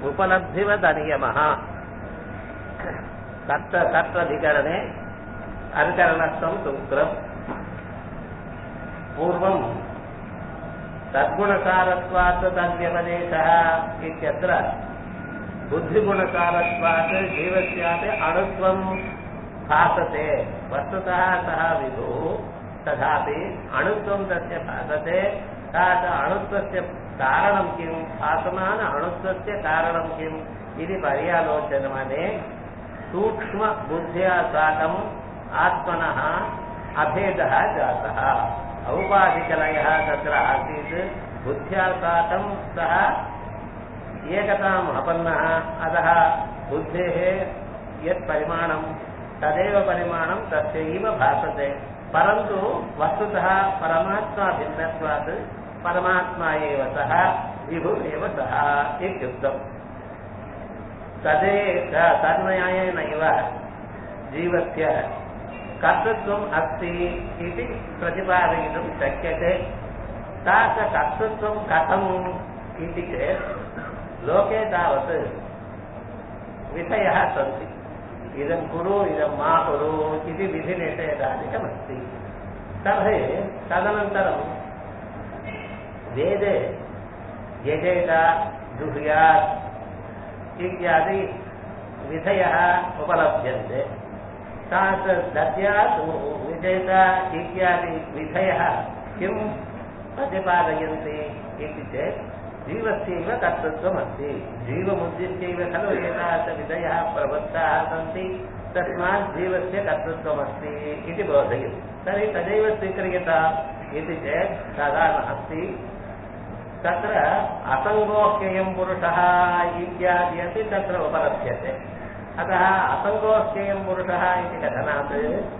उपलब्धिवदनियमः तत्र तत्रधिकरणे अधिकरणस्थं सूत्रम् पूर्वम् तद्गुणसारत्वात् तद्व्यपदेशः इत्यत्र बुद्धिगुणसारत्वात् जीवस्यापि अणुत्वं भासते वस्तुतः सः विभुः तथापि अणुत्वं तस्य भासते तथा अणुत्वस्य कारणं किं भासमान अणुत्वस्य कारणं किम् इति पर्यालोचनमने सूक्ष्मबुद्ध्या साकम् आत्मनः अभेदः जातः औपाधिकलयः तत्र आसीत् बुद्ध्या साकं सः एकताम् अपन्नः अतः बुद्धेः यत् परिमाणं तदेव परिमाणं तस्यैव भासते परन्तु वस्तुतः परमात्मा भिन्नत्वात् परमात्मा एव सः विभुरेव सः इत्युक्तम् तदे तन्मयायेनैव जीवस्य कर्तृत्वम् अस्ति इति प्रतिपादयितुं शक्यते तादृशकर्तृत्वं कथम् इति चेत् लोके तावत् विषयः सन्ति इदं कुरु इदं मा कुरु इति विधिनिषेधादिकमस्ति तर्हि तदनन्तरं वेदे यजेत जुह्यात् इत्यादि विधयः उपलभ्यन्ते तात् दद्यात् विजेत इत्यादि विधयः किं प्रतिपादयन्ति इति चेत् जीवस्यैव कर्तृत्वमस्ति जीवमुद्दिश्यैव खलु एतादृशविधयः प्रवृत्ताः सन्ति तस्मात् जीवस्य कर्तृत्वमस्ति इति बोधयति तर्हि तदेव स्वीक्रियता इति चेत् तदा नास्ति तत्र असङ्गोह्ययं पुरुषः इत्यादि अपि तत्र उपलभ्यते अतः असङ्गोह्ययं पुरुषः इति कथनात्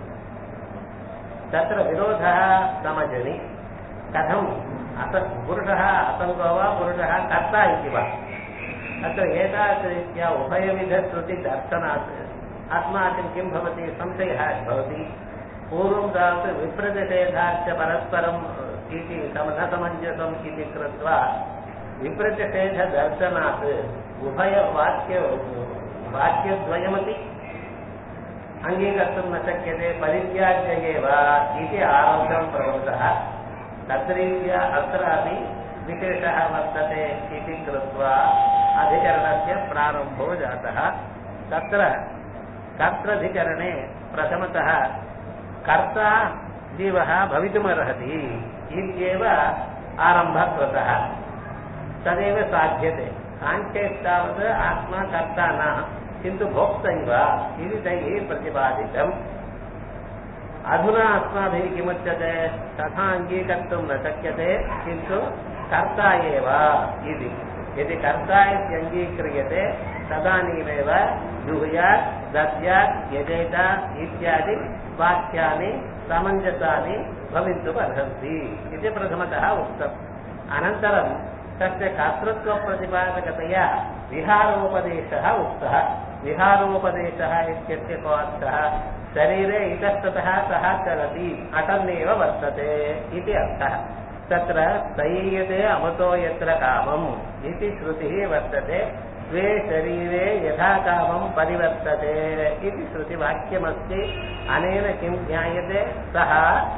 तत्र विरोधः समजनि कथम् अस पुरुषः असङ्गो वा पुरुषः कर्ता इति वा अत्र एतादृशरीत्या उभयविधश्रुतिदर्शनात् अस्माकं किं भवति संशयः भवति पूर्वं तावत् विप्रतिषेधाश्च परस्परम् इति न समञ्जसम् इति कृत्वा विप्रतिषेधदर्शनात् उभयवाक्य वाक्यद्वयमपि अङ्गीकर्तुं न शक्यते परित्याज्य एव इति आरब्धं प्रवृत्तः तद्रीत्या अत्रापि विशेषः वर्तते इति कृत्वा अधिकरणस्य प्रारम्भो जातः तत्र कर्त्रधिकरणे प्रथमतः कर्ता जीवः भवितुमर्हति इत्येव आरम्भः कृतः तदेव साध्यते साङ्ख्यैस्तावत् आत्मा कर्ता न किन्तु भोक्तैव इति तैः प्रतिपादितम् अधुना अस्माभिः किमुच्यते तथा अङ्गीकर्तुं न शक्यते किन्तु कर्ता एव इति यदि कर्ता इत्यङ्गीक्रियते तदानीमेव जुहुयात् दद्यात् यजेत इत्यादि वाक्यानि समञ्जसानि भवितुमर्हन्ति इति प्रथमतः उक्तम् अनन्तरं तस्य कर्तृत्वप्रतिपादकतया विहारोपदेशः उक्तः विहारोपदेशः इत्यस्य को अर्थः शरीरे इतस्ततः सः चलति अटन्नेव वर्तते इति अर्थः तत्र सैयते अमतो यत्र कामम् इति श्रुतिः वर्तते स्वे शरीरे यथा कामं परिवर्तते इति श्रुतिवाक्यमस्ति अनेन किं ज्ञायते सः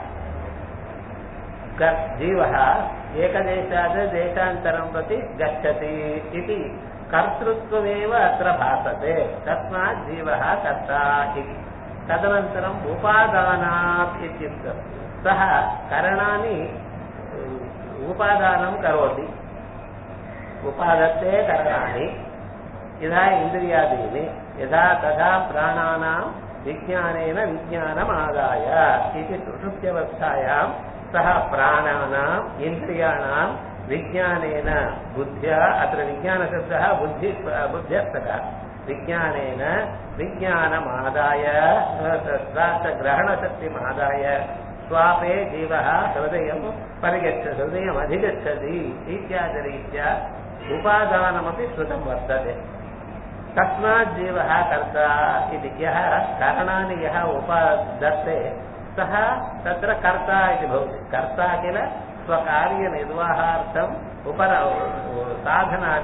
जीवः एकदेशात् देशान्तरं प्रति गच्छति इति कर्तृत्वमेव अत्र भासते तस्मात् जीवः कर्ता इति तदनन्तरम् उपादानात् इत्युक्तं सः करणानि उपादानं करोति उपादत्ते करणानि यथा इन्द्रियादीनि यथा तथा प्राणानां विज्ञानेन विज्ञानमादाय इति सुषुप्त्यवस्थायां सः प्राणानाम् इन्द्रियाणां विज्ञानेन बुद्ध्या अत्र विज्ञानशब्दः बुद्धि बुद्ध्यर्थकः विज्ञानेन विज्ञानमादाय ग्रहणशक्तिमादाय स्वापे जीवः हृदयं परिगच्छ हृदयमधिगच्छति इत्यादिरीत्या उपादानमपि श्रुतं वर्तते तस्मात् जीवः कर्ता इति यः करणानि यः उपादत्ते सः तत्र कर्ता इति भवति कर्ता किल स्वकार्यनिर्वाहार्थम् उपर साधनानि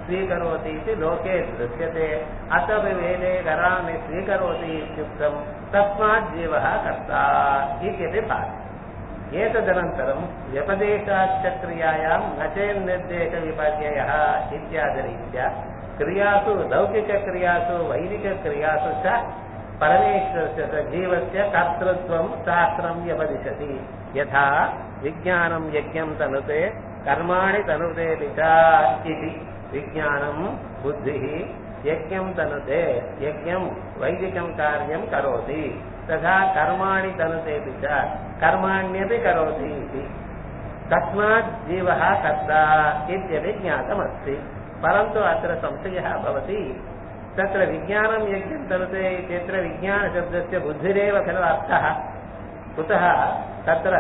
स्वीकरोति इति लोके दृश्यते अतः वेदे करामि स्वीकरोति इत्युक्तं तस्मात् जीवः कर्ता इत्यपि भाति एतदनन्तरं व्यपदेशाच्चक्रियायां न चेन्निर्देशविपर्ययः इत्यादिरीत्या क्रियासु लौकिकक्रियासु वैदिकक्रियासु च परमेश्वरस्य च जीवस्य कर्तृत्वं शास्त्रं व्यपदिशति यथा विज्ञानं यज्ञं तनुते कर्माणि तनुतेऽपि च इति विज्ञानं बुद्धिः यज्ञं तनुते यज्ञं वैदिकं कार्यं करोति तथा कर्माणि तनुतेऽपि च कर्माण्यपि करोति इति तस्मात् जीवः कर्ता इत्यपि ज्ञातमस्ति परन्तु अत्र संशयः भवति तत्र विज्ञानं यज्ञं तनुते इत्यत्र विज्ञानशब्दस्य बुद्धिरेव खलु अर्थः कुतः तत्र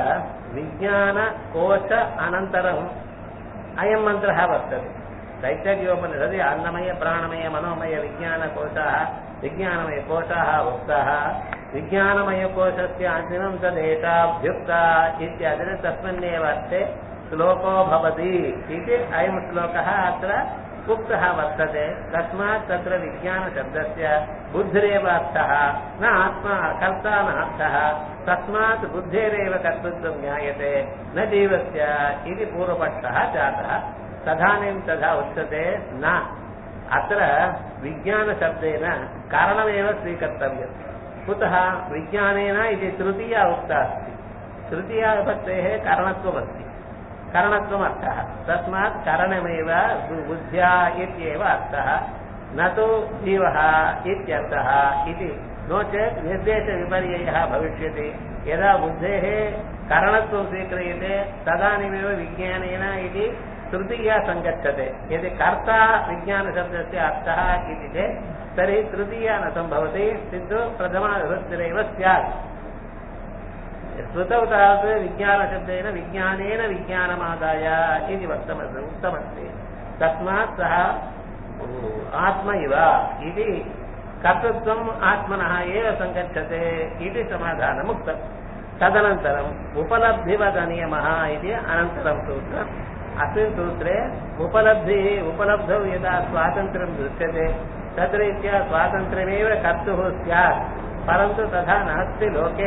विज्ञानकोश अनन्तरम् अयं मन्त्रः वर्तते तैत्तर्योपनिषदि अन्नमय प्राणमय मनोमय विज्ञानकोशाः विज्ञानमयकोशाः उक्ताः विज्ञानमयकोशस्य अन्तिमं तदेताभ्युक्ता इत्यादि तस्मिन्नेव अर्थे श्लोको भवति इति अयं श्लोकः अत्र उक्तः वर्तते तस्मात् तत्र विज्ञानशब्दस्य बुद्धिरेव अर्थः न आत्मा कर्ता न अर्थः तस्मात् बुद्धेरेव कर्तृत्वं ज्ञायते न जीवस्य इति पूर्वपक्षः जातः तदानीं तथा उच्यते न अत्र विज्ञानशब्देन कारणमेव स्वीकर्तव्यम् कुतः विज्ञानेन इति तृतीया उक्ता अस्ति तृतीया विभक्तेः कारणत्वमस्ति करणत्वमर्थः तस्मात् करणमेव बुद्ध्या इत्येव अर्थः न तु जीवः इत्यर्थः इति नो चेत् निर्देशविपर्ययः भविष्यति यदा बुद्धेः करणत्वं स्वीक्रियते तदानीमेव विज्ञानेन इति तृतीया सङ्गच्छते यदि कर्ता विज्ञानशब्दस्य अर्थः इति चेत् तर्हि तृतीया न सम्भवति किन्तु प्रथमाविभक्तिरेव स्यात् श्रुतौ तावत् विज्ञानशब्देन विज्ञानेन विज्ञानमादाय इति वक्तमस्ति उक्तमस्ति तस्मात् सः आत्म इव इति कर्तृत्वम् आत्मनः एव सङ्गच्छते इति समाधानम् उक्तम् तदनन्तरम् उपलब्धिवदनियमः इति अनन्तरं सूत्रम् अस्मिन् सूत्रे उपलब्धिः उपलब्धौ यदा स्वातन्त्र्यं दृश्यते तद्रीत्या स्वातन्त्र्यमेव कर्तुः स्यात् परन्तु तथा नास्ति लोके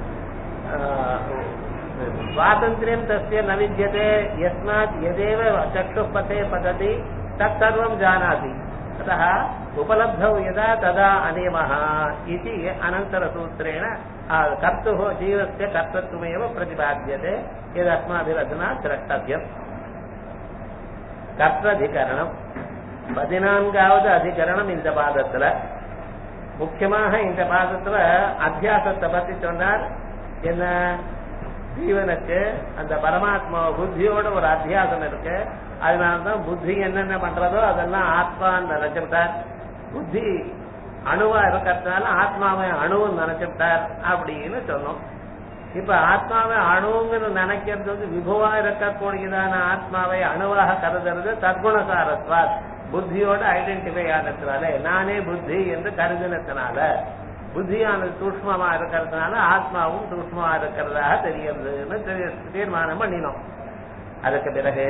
स्वातन्त्र्यं तस्य न विद्यते यस्मात् यदेव चक्षुः पथे पतति तत्सर्वं जानाति अतः उपलब्धौ यदा तदा अनियमः इति अनन्तरसूत्रेण कर्तुः जीवस्य कर्तृत्वमेव प्रतिपाद्यते यदस्माभिरधुना द्रष्टव्यम् கர்த்ததிகரணம் பதினான்காவது அதிகரணம் இந்த பாதத்துல முக்கியமாக இந்த பாதத்துல அத்தியாசத்தை பத்தி சொன்னார் என்ன ஜீவனுக்கு அந்த பரமாத்மா புத்தியோட ஒரு அத்தியாசம் இருக்கு அதனாலதான் புத்தி என்னென்ன பண்றதோ அதெல்லாம் ஆத்மான்னு நினைச்சுட்டார் புத்தி அணுவா இருக்கிறதுனால ஆத்மாவை அணுன்னு நினைச்சுட்டார் அப்படின்னு சொன்னோம் இப்ப ஆத்மாவை அணுங்கிற நினைக்கிறது வந்து விபுவா இருக்கக்கூடியதான ஆத்மாவை அணுவாக கருதுறது தற்குணசாரத்வா புத்தியோட ஐடென்டிஃபை ஆனதுனால நானே புத்தி என்று கருதினத்தினால புத்தியானது சூஷ்மமா இருக்கிறதுனால ஆத்மாவும் சூஷ்மமா இருக்கிறதாக தெரியறதுன்னு தீர்மானம் பண்ணினோம் அதுக்கு பிறகு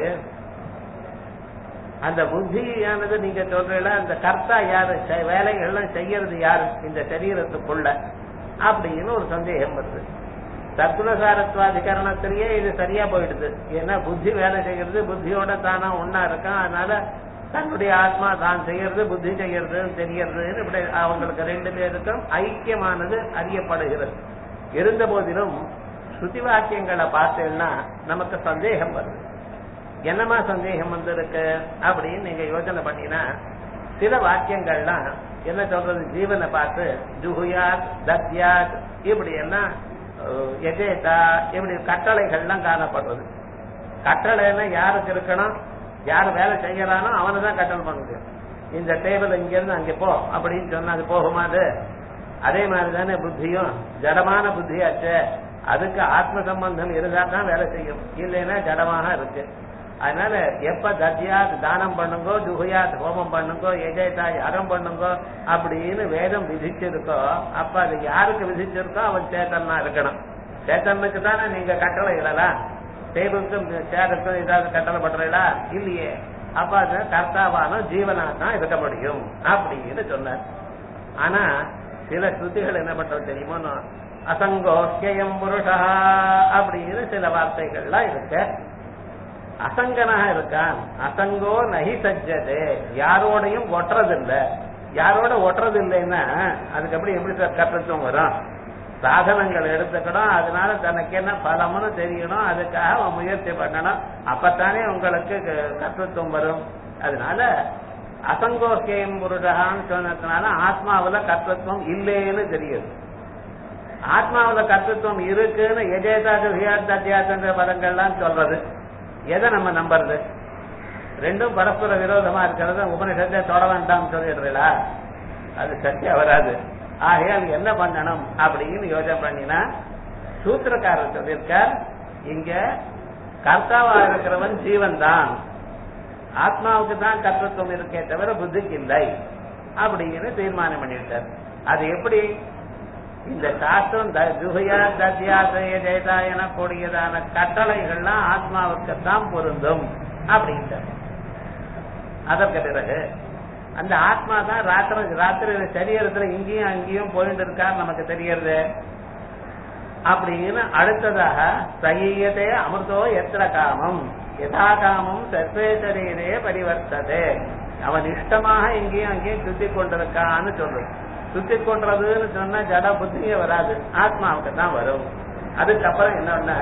அந்த புத்தியானது நீங்க சொல்றீங்களா அந்த கர்த்தா யாரு வேலைகள்லாம் செய்யறது யாரு இந்த சரீரத்துக்குள்ள அப்படின்னு ஒரு சந்தேகம் வருது சத்குணசாரத்வாதிகரணத்திலேயே இது சரியா போயிடுது ஏன்னா புத்தி வேலை செய்யறது புத்தியோட தானா ஒன்னா இருக்கான் அதனால தன்னுடைய ஆத்மா தான் செய்யறது புத்தி செய்யறதுன்னு தெரியறதுன்னு இப்படி அவங்களுக்கு ரெண்டு பேருக்கும் ஐக்கியமானது அறியப்படுகிறது இருந்த போதிலும் ஸ்ருதி வாக்கியங்களை பார்த்தேன்னா நமக்கு சந்தேகம் வருது என்னமா சந்தேகம் வந்திருக்கு அப்படின்னு நீங்க யோசனை பண்ணீங்கன்னா சில வாக்கியங்கள்லாம் என்ன சொல்றது ஜீவனை பார்த்து ஜுகுயாத் தத்யாத் இப்படி எல்லாம் எஜேதா இப்படி கட்டளைகள்லாம் காணப்படுறது கட்டளைன்னா யாருக்கு இருக்கணும் யார் வேலை செய்யறானோ அவனை தான் கட்டளை பண்ண முடியும் இந்த டேபிள் இங்க இருந்து அங்க போ அப்படின்னு சொன்னா அது போகுமா அது அதே மாதிரி தானே புத்தியும் ஜடமான புத்தியாச்சு அதுக்கு ஆத்ம சம்பந்தம் இருந்தா தான் வேலை செய்யும் இல்லைன்னா ஜடமாக இருக்கு அதனால எப்ப தத்யாத் தானம் பண்ணுங்கோ ஜுகுயாத் ஹோமம் பண்ணுங்கோ எஜயதா யாகம் பண்ணுங்கோ அப்படின்னு வேதம் விதிச்சிருக்கோ அப்ப அது யாருக்கு விதிச்சிருக்கோ அவன் சேத்தன்னா இருக்கணும் சேத்தனுக்கு தானே நீங்க கட்டளை இடலாம் டேபிளுக்கும் சேருக்கும் ஏதாவது கட்டளை பண்றீங்களா இல்லையே அப்ப அது கர்த்தாவான ஜீவனா தான் இருக்க முடியும் அப்படின்னு சொன்னார் ஆனா சில ஸ்ருதிகள் என்ன பண்றது தெரியுமோ அசங்கோக்கியம் புருஷா அப்படின்னு சில வார்த்தைகள்லாம் இருக்கு அசங்கனாக இருக்கான் அசங்கோ நகி சஜ்ஜதே யாரோடையும் ஒட்டுறதில்ல யாரோட ஒட்டுறது இல்லைன்னா அதுக்கு எப்படி எப்படி சார் கற்றுத்துவம் வரும் சாதனங்கள் எடுத்துக்கணும் அதனால தனக்கு என்ன பலம்னு தெரியணும் அதுக்காக அவன் முயற்சி பண்ணணும் அப்பத்தானே உங்களுக்கு க- கர்த்தத்துவம் வரும் அதனால அசங்கோக்கியம் புருஷகான்னு சொன்னதுனால ஆத்மாவுல கர்த்தத்துவம் இல்லைன்னு தெரியுது ஆத்மாவுல கர்த்தத்துவம் இருக்குன்னு எஜேதாது வியாத்தியாசன்ற பதங்கள்லாம் சொல்றது எதை நம்ம நம்புறது ரெண்டும் பரஸ்பர விரோதமா இருக்கிறத உபனிஷத்தை தொட வேண்டாம் சொல்லிடுறீங்களா அது சரியா வராது ஆகையால் என்ன பண்ணணும் அப்படின்னு யோசனை பண்ணினா சூத்திரக்காரர் சொல்லியிருக்கார் இங்க கர்த்தாவா இருக்கிறவன் ஜீவன் தான் ஆத்மாவுக்கு தான் கர்த்தத்துவம் இருக்கே தவிர புத்திக்கு இல்லை அப்படின்னு தீர்மானம் பண்ணிட்டார் அது எப்படி இந்த சாஸ்திரம் த- ஜுகயா தத்யாசய ஜெயதா எனக்கூடியதான கட்டளைகள்லாம் ஆத்மாவுக்கு தான் பொருந்தும் அப்படின்ட்டார் அதற்கு பிறகு அந்த ஆத்மா தான் ராத்திரி ராத்திரி சரீரத்துல இங்கேயும் அங்கேயும் போயிட்டு இருக்கார் நமக்கு தெரியறது அப்படின்னு அடுத்ததாக சகியதே அமிர்தோ எத்திர காமம் யதா காமம் சர்வே சரீரே பரிவர்த்ததே அவன் இஷ்டமாக இங்கேயும் அங்கேயும் சுத்தி கொண்டிருக்கான்னு சொல்றது சுத்தி கொண்டதுன்னு சொன்னா ஜட புத்தியே வராது ஆத்மாவுக்கு தான் வரும் அதுக்கப்புறம் என்ன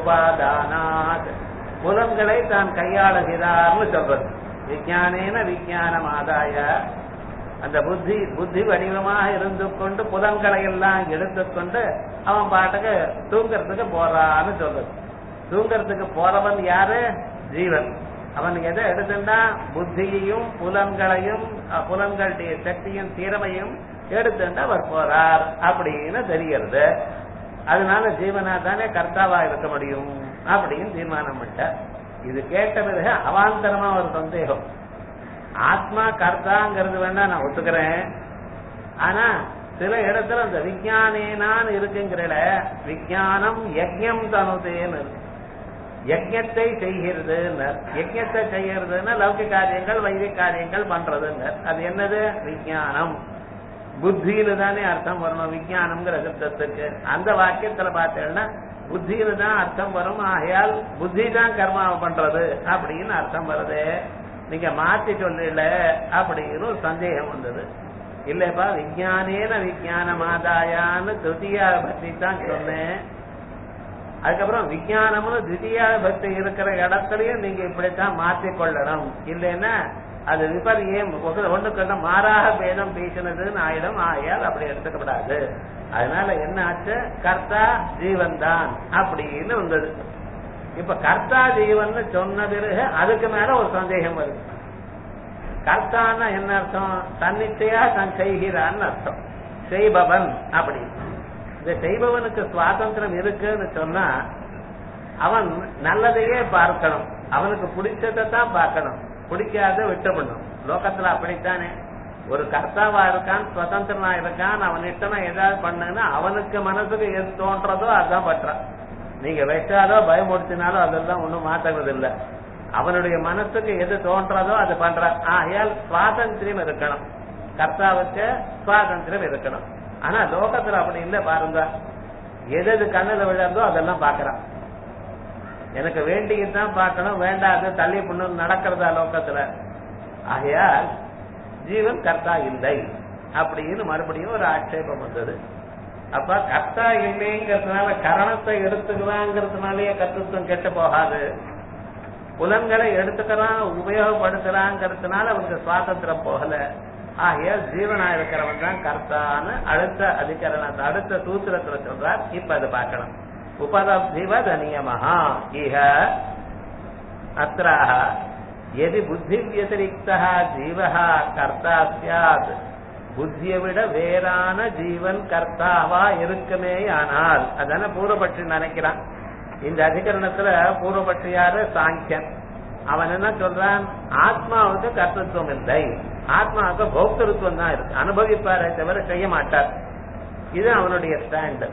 உபாதானாத் புலன்களை தான் கையாளுகிறார்னு சொல்றது விஞ்ஞானேன விஞ்ஞானம் ஆதாய அந்த புத்தி புத்தி வடிவமாக இருந்து கொண்டு புலன்களை எல்லாம் எடுத்துக்கொண்டு அவன் பாட்டுக்கு தூங்கறதுக்கு போறான்னு சொல்றது தூங்கறதுக்கு போறவன் யாரு ஜீவன் அவன் எதை எடுத்துட்டா புத்தியையும் புலன்களையும் அஹ், புலன்களுடைய சக்தியும் திறமையும் எடுத்துட்டு அவர் போறார் அப்படின்னு தெரிகிறது அதனால ஜீவனா தானே கர்த்தாவா இருக்க முடியும் அப்படின்னு தீர்மானம் பண்ணிட்டார் இது கேட்ட பிறகு அவாந்தரமா ஒரு சந்தேகம் ஆத்மா கர்த்தாங்கிறது வேணா நான் ஒத்துக்கிறேன் ஆனா சில இடத்துல அந்த விஞ்ஞானேனான்னு இருக்குங்கிறல விஞ்ஞானம் யஜ்ஞம் தனுதேன்னு இருக்கு யஜ்ஞத்தை செய்கிறது யஜ்ஞத்தை செய்யறதுன்னா லௌகிக காரியங்கள் வைதிக காரியங்கள் பண்றதுங்க அது என்னது விஞ்ஞானம் புத்தியில தானே அர்த்தம் வரணும் விஞ்ஞானம்ங்கிற சப்தத்துக்கு அந்த வாக்கியத்துல பார்த்தேன்னா புத்தியில தான் அர்த்தம் வரும் ஆகையால் புத்தி தான் கர்மாவை பண்றது அப்படின்னு அர்த்தம் வருது நீங்க மாத்தி சொல்லல அப்படின்னு ஒரு சந்தேகம் வந்தது இல்லப்பா விஞ்ஞானேன விஞ்ஞானம் ஆதாயான்னு திருத்தியா பத்தி தான் சொன்னேன் அதுக்கப்புறம் விஞ்ஞானம்னு தித்தியா பக்தி இருக்கிற இடத்துலயும் நீங்க இப்படித்தான் மாற்றிக் கொள்ளணும் இல்லைன்னா அது விபரியம் ஒண்ணுக்கு ஒண்ணு மாறாக பேதம் பேசினதுன்னு ஆயிடும் ஆயால் அப்படி எடுத்துக்கப்படாது அதனால என்ன ஆச்சு கர்த்தா ஜீவன் தான் அப்படின்னு வந்தது இப்ப கர்த்தா ஜீவன் சொன்ன பிறகு அதுக்கு மேல ஒரு சந்தேகம் வருது கர்த்தான்னா என்ன அர்த்தம் தன்னிச்சையா தான் செய்கிறான்னு அர்த்தம் செய்பவன் அப்படி இந்த செய்பவனுக்கு சுவாதந்திரம் இருக்குன்னு சொன்னா அவன் நல்லதையே பார்க்கணும் அவனுக்கு பிடிச்சதை தான் பார்க்கணும் பிடிக்காத விட்டுப்படணும் லோகத்துல அப்படித்தானே ஒரு கர்த்தாவா இருக்கான் சுதந்திரனா இருக்கான் அவன் இஷ்டமா ஏதாவது பண்ணுன்னா அவனுக்கு மனசுக்கு எது தோன்றதோ அதான் பண்றான் நீங்க வச்சாலோ பயமுடுத்தினாலோ அதெல்லாம் ஒண்ணும் மாத்துறது இல்ல அவனுடைய மனசுக்கு எது தோன்றதோ அது பண்றான் ஆகையால் சுவாதந்திரம் இருக்கணும் கர்த்தாவுக்கு சுவாதந்திரம் இருக்கணும் ஆனா லோகத்துல அப்படி இல்ல பாருங்க எது எது கண்ணுல விழறதோ அதெல்லாம் பாக்குறான் எனக்கு வேண்டியதுதான் பார்க்கணும் வேண்டாது தள்ளி பண்ணு நடக்கிறதா லோகத்துல ஆகையால் ஜீவன் கர்த்தா இல்லை அப்படின்னு மறுபடியும் ஒரு ஆட்சேபம் வந்தது அப்ப கர்த்தா இல்லைங்கிறதுனால கரணத்தை எடுத்துக்கலாங்கிறதுனாலயே கர்த்தத்துவம் கெட்டு போகாது புலன்களை எடுத்துக்கிறான் உபயோகப்படுத்துறாங்கிறதுனால அவனுக்கு சுவாதந்திரம் போகல ஆகையால் ஜீவனா இருக்கிறவன் தான் கர்த்தான்னு அடுத்த அதிகரணத்தை அடுத்த சூத்திரத்துல சொல்றார் இப்ப அதை பார்க்கணும் உபலப்திவத நியமஹா இஹ அत्राह यदि புத்தி व्यतिरिक्तः ஜீவः கர்த்தா சியாத் புத்தியை விட வேறான ஜீவன் கர்த்தாவா இருக்குமே ஆனால் அதான பூர்வபட்சி நினைக்கிறான் இந்த அதிகரணத்துல பூர்வபட்சி யாரு சாங்கியன் அவன் என்ன சொல்றான் ஆத்மாவுக்கு கர்த்தத்துவம் இல்லை ஆத்மாவுக்கு பௌத்தருத்துவம் தான் இருக்கு அனுபவிப்பாரே தவிர செய்ய மாட்டார் இது அவனுடைய ஸ்டாண்ட்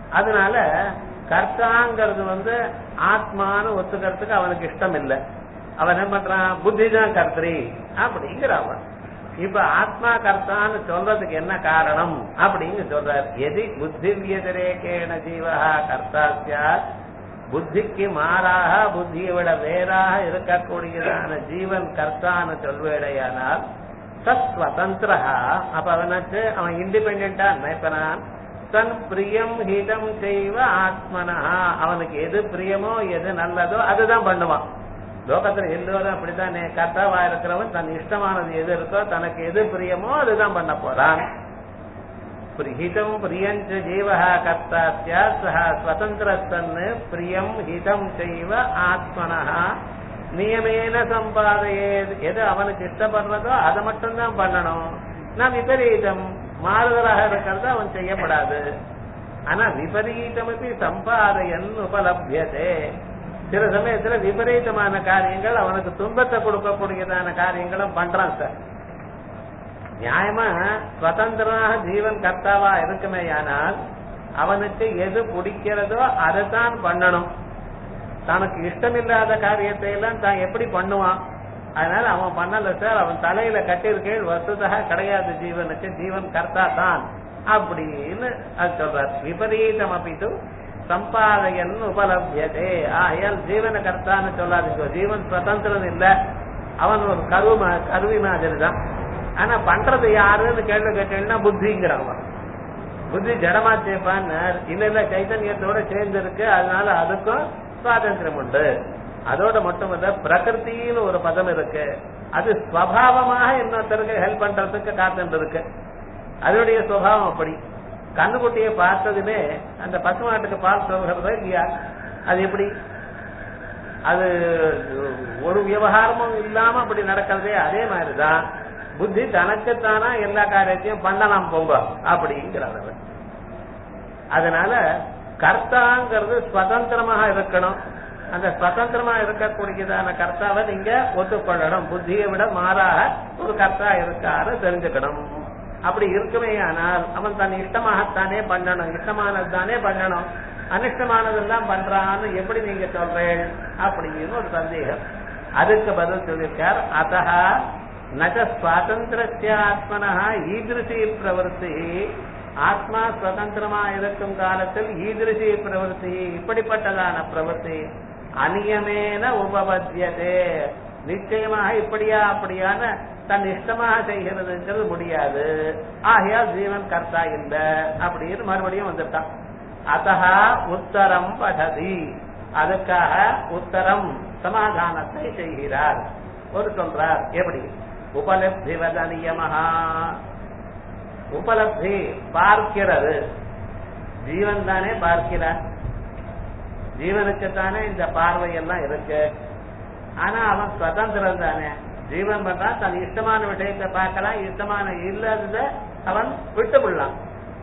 அதனால கர்த்தாங்கிறது வந்து ஆத்மான்னு ஒத்துக்கிறதுக்கு அவனுக்கு இஷ்டம் இல்லை அவன் என்ன பண்றான் புத்தி தான் கர்த்தரி அப்படிங்கிற அவன் இப்ப ஆத்மா கர்த்தான்னு சொல்றதுக்கு என்ன காரணம் அப்படின்னு சொல்றார் எதி புத்தி வியதிரேகேண ஜீவா கர்த்தா சாத் புத்திக்கு மாறாக புத்தியை விட வேறாக இருக்கக்கூடியதான ஜீவன் கர்த்தான்னு சொல்வேடையானால் சஸ்வதந்திரா அப்ப அவனுக்கு அவன் இண்டிபெண்டா நினைப்பனான் தன் பிரியம் ஹிதம் செய்வ ஆத்மனா அவனுக்கு எது பிரியமோ எது நல்லதோ அதுதான் பண்ணுவான் லோகத்துல எல்லோரும் அப்படித்தானே கர்த்தாவா இருக்கிறவன் தன் இஷ்டமானது எது இருக்கோ தனக்கு எது பிரியமோ அதுதான் பண்ண போறான் ஹிதம் பிரியஞ்ச ஜீவஹா கர்த்தா சியாத் சஹ ஸ்வதந்திரத்தன்னு பிரியம் ஹிதம் செய்வ ஆத்மனஹா நியமேன சம்பாதையே எது அவனுக்கு இஷ்டப்படுறதோ அதை மட்டும்தான் பண்ணணும் நான் விபரீதம் மாறுதலாக இருக்கிறது அவன் செய்யப்படாது ஆனா விபரீதமப்பி சம்பாதையன் உபலபியதே சில சமயத்துல விபரீதமான காரியங்கள் அவனுக்கு துன்பத்தை கொடுக்கக்கூடியதான காரியங்களும் பண்றான் சார் நியாயமா சுதந்திரமாக ஜீவன் கர்த்தாவா இருக்குமே ஆனால் அவனுக்கு எது பிடிக்கிறதோ அதைத்தான் பண்ணணும் தனக்கு இஷ்டமில்லாத காரியத்தை எல்லாம் தான் எப்படி பண்ணுவான் அதனால அவன் பண்ணல சார் அவன் தலையில கட்டியிருக்கேள் வசுதாக கிடையாது ஜீவனுக்கு ஜீவன் கர்த்தா தான் அப்படின்னு அது சொல்றார் விபரீதம் அப்பிட்டு சம்பாதையன் உபலபியதே ஆயால் ஜீவன கர்த்தான்னு சொல்லாதீங்க ஜீவன் சுதந்திரம் இல்ல அவன் ஒரு கரு கருவி மாதிரி தான் ஆனா பண்றது யாருன்னு கேள்வி கேட்டீங்கன்னா புத்திங்கிறவன் புத்தி ஜடமா சேர்ப்பான்னு இல்ல இல்ல சைத்தன்யத்தோட சேர்ந்து இருக்கு அதனால அதுக்கும் சுவாதந்திரம் உண்டு அதோட மட்டுமல்ல பிரகிருத்தின்னு ஒரு பதம் இருக்கு அது ஸ்வபாவமாக இன்னொருத்தருக்கு ஹெல்ப் பண்றதுக்கு காத்துட்டு இருக்கு அதனுடைய சுவாவம் அப்படி கண்ணுக்குட்டியை பார்த்ததுமே அந்த பசுமாட்டுக்கு பால் சொல்கிறதோ இல்லையா அது எப்படி அது ஒரு விவகாரமும் இல்லாம அப்படி நடக்கிறதே அதே மாதிரிதான் புத்தி தனக்குத்தானா எல்லா காரியத்தையும் பண்ணலாம் போங்க அப்படிங்கிறார் அதனால கர்த்தாங்கிறது சுதந்திரமாக இருக்கணும் அந்த சுதந்திரமா இருக்கக்கூடியதான கர்த்தாவை நீங்க ஒத்துக்கொள்ளணும் புத்தியை விட மாறாக ஒரு கர்த்தா இருக்காரு தெரிஞ்சுக்கணும் அப்படி இருக்குமே ஆனால் அவன் தன் இஷ்டமாகத்தானே பண்ணணும் இஷ்டமானது தானே பண்ணணும் அனிஷ்டமானதெல்லாம் பண்றான்னு எப்படி நீங்க சொல்றேன் அப்படின்னு ஒரு சந்தேகம் அதுக்கு பதில் சொல்லியிருக்கார் அத்தா நக சுவாதந்திரஸ்ய ஆத்மனா ஈதிருஷி பிரவருத்தி ஆத்மா சுதந்திரமா இருக்கும் காலத்தில் ஈதிருஷி பிரவருத்தி இப்படிப்பட்டதான பிரவருத்தி அநியமேன உபபத்தியதே நிச்சயமாக இப்படியா அப்படியான தன் இஷ்டமாக செய்கிறதுங்கிறது முடியாது ஆகையால் ஜீவன் கர்த்தா இல்ல அப்படின்னு மறுபடியும் வந்துட்டான் அத்தகா உத்தரம் படதி அதுக்காக உத்தரம் சமாதானத்தை செய்கிறார் ஒரு சொல்றார் எப்படி உபலப்தி வதனியமஹா உபலப்தி பார்க்கிறது ஜீவன் தானே பார்க்கிறார் ஜீவனுக்கு தானே இந்த பார்வை எல்லாம் இருக்கு ஆனா அவன் சுதந்திரம் தானே ஜீவன் பண்றான் தன் இஷ்டமான விஷயத்தை பார்க்கலாம் இஷ்டமான இல்லாதத அவன் விட்டு விடலாம்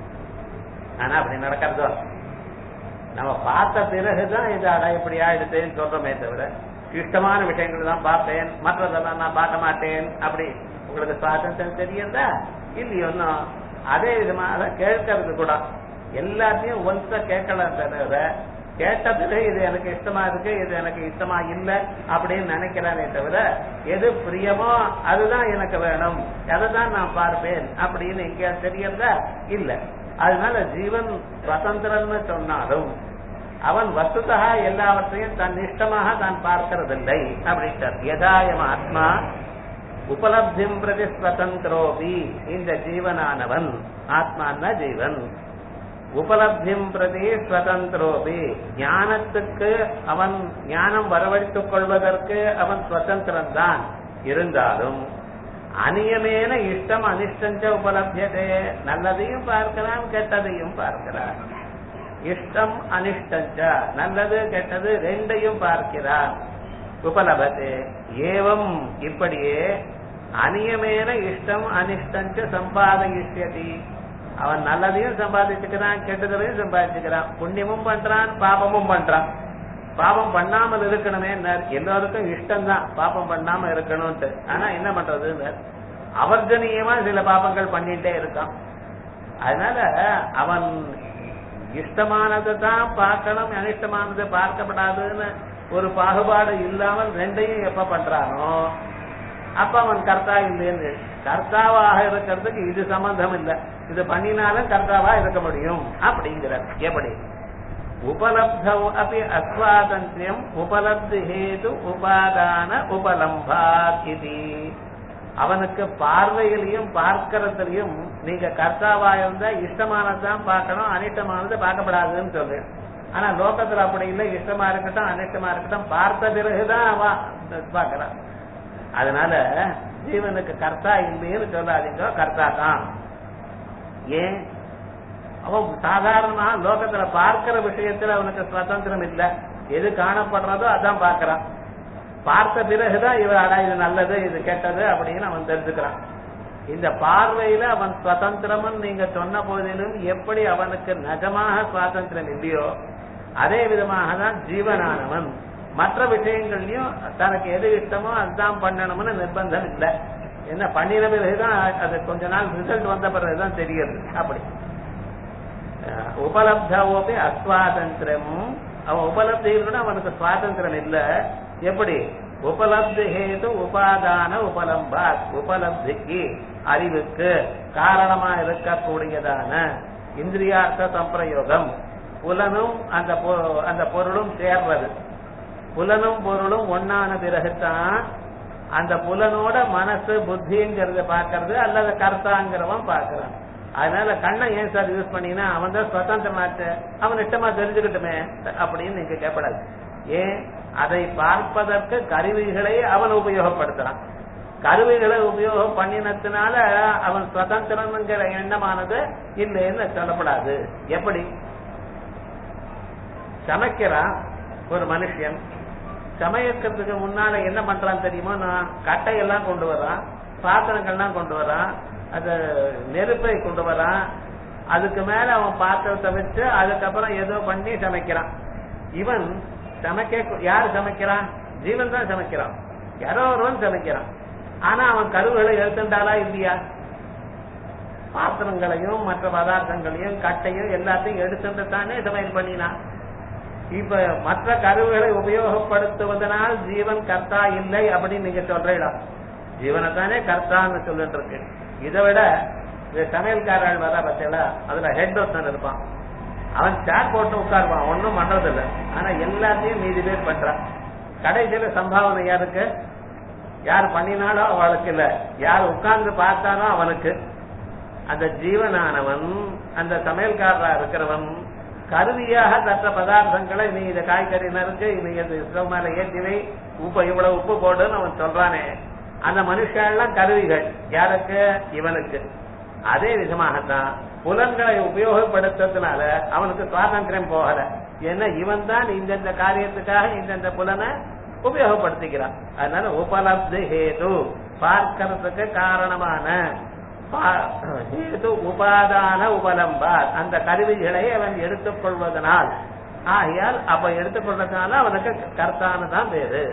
ஆனா அப்படி நடக்கிறதோ நம்ம பார்த்த பிறகுதான் இது அட இப்படி ஆயிடுத்தேன்னு சொல்றோமே தவிர இஷ்டமான விஷயங்கள் தான் பார்ப்பேன் மற்றதெல்லாம் நான் பார்க்க மாட்டேன் அப்படி உங்களுக்கு சுவாதந்திரம் தெரியுதா இல்லையோ ஒன்னும் அதே விதமாக கேட்கறது கூட எல்லாத்தையும் ஒன்ஸ கேட்கலாம் தவிர கேட்ட பிறகு இது எனக்கு இஷ்டமா இருக்கு இது எனக்கு இஷ்டமா இல்ல அப்படின்னு நினைக்கிறானே தவிர எது பிரியமோ அதுதான் எனக்கு வேணும் அதை தான் நான் பார்ப்பேன் அப்படின்னு எங்க தெரியறதா இல்ல அதனால ஜீவன் சுதந்திரன்னு சொன்னாலும் அவன் வசுதா எல்லாவற்றையும் தன் இஷ்டமாக தான் பார்க்கிறதில்லை அப்படின்ட்டார் யதாயம் ஆத்மா உபலப்திம் பிரதி ஸ்வதந்திரோபி இந்த ஜீவனானவன் ஆத்மான்னா ஜீவன் உபலப்திம் பிரதி ஸ்வதந்திரோபி ஞானத்துக்கு அவன் ஞானம் வரவழைத்துக் கொள்வதற்கு அவன் சுதந்திரம் தான் இருந்தாலும் அநியமேன இஷ்டம் அனிஷ்டஞ்ச உபலபியதே நல்லதையும் பார்க்கலாம் கெட்டதையும் பார்க்கிறார் இஷ்டம் அனிஷ்டஞ்ச நல்லது கெட்டது ரெண்டையும் பார்க்கிறார் உபலபத்தே ஏவம் இப்படியே அநியமேன இஷ்டம் அனிஷ்டஞ்ச சம்பாதயிஷ்யதி அவன் நல்லதையும் சம்பாதிச்சுக்கிறான் கெட்டதையும் சம்பாதிச்சுக்கிறான் புண்ணியமும் பண்றான் பாபமும் பண்றான் பாபம் பண்ணாமல் இருக்கணுமே எல்லாருக்கும் இஷ்டம் தான் பாபம் பண்ணாம இருக்கணும்ட்டு ஆனா என்ன பண்றது அவர்ஜனீயமா சில பாபங்கள் பண்ணிட்டே இருக்கான் அதனால அவன் இஷ்டமானதை தான் பார்க்கணும் அனிஷ்டமானதை பார்க்கப்படாதுன்னு ஒரு பாகுபாடு இல்லாமல் ரெண்டையும் எப்ப பண்றானோ அப்ப அவன் கர்த்தா இல்லைன்னு கர்த்தாவாக இருக்கிறதுக்கு இது சம்பந்தம் இல்லை இது பண்ணினாலும் கர்த்தாவா இருக்க முடியும் அப்படிங்கிறார் எப்படி உபலப்தௌ அப்படி அஸ்வாதந்திரியம் உபலப்தி ஹேது உபாதான உபலம்பாத் இது அவனுக்கு பார்வையிலையும் பார்க்கறதுலயும் நீங்க கர்த்தாவா இருந்தா இஷ்டமானதுதான் பார்க்கணும் அனிஷ்டமானது பார்க்கப்படாதுன்னு சொல்றேன் ஆனா லோகத்துல அப்படி இல்லை இஷ்டமா இருக்கட்டும் அனிஷ்டமா இருக்கட்டும் பார்த்த பிறகுதான் அவன் பார்க்கறான் அதனால ஜீவனுக்கு கர்த்தா இல்லைன்னு சொல்லாதீங்க கர்த்தா தான் ஏன் அவன் சாதாரணமா லோகத்துல பார்க்கிற விஷயத்துல அவனுக்கு சுதந்திரம் இல்ல எது காணப்படுறதோ அதான் பார்க்கறான் பார்த்த பிறகுதான் இவர் அடா இது நல்லது இது கெட்டது அப்படின்னு அவன் தெரிஞ்சுக்கிறான் இந்த பார்வையில அவன் சுதந்திரம்னு நீங்க சொன்ன போதிலும் எப்படி அவனுக்கு நிஜமாக சுவாதந்திரம் இல்லையோ அதே விதமாக தான் ஜீவனானவன் மற்ற விஷயங்கள்லயும் தனக்கு எது இஷ்டமோ அதுதான் பண்ணணும்னு நிர்பந்தம் இல்லை என்ன பண்ணின பிறகுதான் அது கொஞ்ச நாள் ரிசல்ட் வந்த பிறகுதான் தெரியுது அப்படி உபலப்தாவோபி அஸ்வாதந்திரம் அவன் உபலப்தி அவனுக்கு சுவாதந்திரம் இல்ல எப்படி உபலப்தி ஹேது உபாதான உபலம்பா உபலப்திக்கு அறிவுக்கு காரணமா இருக்கக்கூடியதான இந்திரியார்த்த சம்பிரயோகம் புலனும் அந்த அந்த பொருளும் சேர்றது புலனும் பொருளும் ஒன்னான பிறகுதான் அந்த புலனோட மனசு புத்திங்கிறத பாக்குறது அல்லது கர்த்தாங்கிறவன் பாக்குறான் அதனால கண்ணை ஏன் சார் யூஸ் பண்ணினா அவன் தான் சுதந்திரமாச்சு அவன் இஷ்டமா தெரிஞ்சுக்கிட்டுமே அப்படின்னு நீங்க கேட்படாது ஏன் அதை பார்ப்பதற்கு கருவிகளை அவன் உபயோகப்படுத்துறான் கருவிகளை உபயோகம் பண்ணினதுனால அவன் சுதந்திரம்ங்கிற எண்ணமானது இல்லைன்னு சொல்லப்படாது எப்படி சமைக்கிறான் ஒரு மனுஷன் சமைக்கிறதுக்கு முன்னால என்ன பண்றான் தெரியுமா நான் கட்டையெல்லாம் கொண்டு வரான் பாத்திரங்கள்லாம் கொண்டு வரான் அது நெருப்பை கொண்டு வரான் அதுக்கு மேல அவன் பாத்திரத்தை வச்சு அதுக்கப்புறம் ஏதோ பண்ணி சமைக்கிறான் இவன் சமைக்க யார் சமைக்கிறான் ஜீவன் தான் சமைக்கிறான் யாரோ ஒருவன் சமைக்கிறான் ஆனா அவன் கருவுகளை எழுத்துண்டாளா இல்லையா பாத்திரங்களையும் மற்ற பதார்த்தங்களையும் கட்டையும் எல்லாத்தையும் எடுத்துட்டு தானே சமையல் பண்ணினான் இப்ப மற்ற கருவுகளை உபயோகப்படுத்துவதனால் ஜீவன் கர்த்தா இல்லை அப்படின்னு நீங்க சொல்றீங்களா ஜீவனை தானே கர்த்தான்னு சொல்லிட்டு இருக்கு இதை விட இந்த சமையல்காரர்கள் வர பத்தியல அதுல ஹெட் ஒருத்தன் இருப்பான் அவன் சேர் போட்டு உட்காருவான் ஒன்னும் பண்றது இல்ல ஆனா எல்லாத்தையும் மீதி பேர் பண்றான் கடைசியில சம்பாவனை யாருக்கு யார் பண்ணினாலும் அவளுக்கு இல்ல யார் உட்கார்ந்து பார்த்தானோ அவனுக்கு அந்த ஜீவனானவன் அந்த சமையல்காரரா இருக்கிறவன் கருவியாக தற்ற பதார்த்தங்களை நீ இத காய்கறி நறுக்கு நீ இது ஸ்டவ் மேல ஏற்றினை உப்பு இவ்வளவு உப்பு போடுன்னு அவன் சொல்றானே அந்த மனுஷெல்லாம் கருவிகள் யாருக்கு இவனுக்கு அதே விதமாகத்தான் புலன்களை உபயோகப்படுத்துறதுனால அவனுக்கு சுவாதந்திரம் போகல ஏன்னா இவன் தான் இந்தந்த காரியத்துக்காக இந்தந்த புலனை உபயோகப்படுத்திக்கிறான் அதனால உபலப்தி ஹேது பார்க்கறதுக்கு காரணமான ஹேது உபாதான உபலம்பா அந்த கருவிகளை அவன் எடுத்துக்கொள்வதனால் ஆகையால் அப்ப எடுத்துக்கொள்வதனால அவனுக்கு கர்த்தான தான் பேரு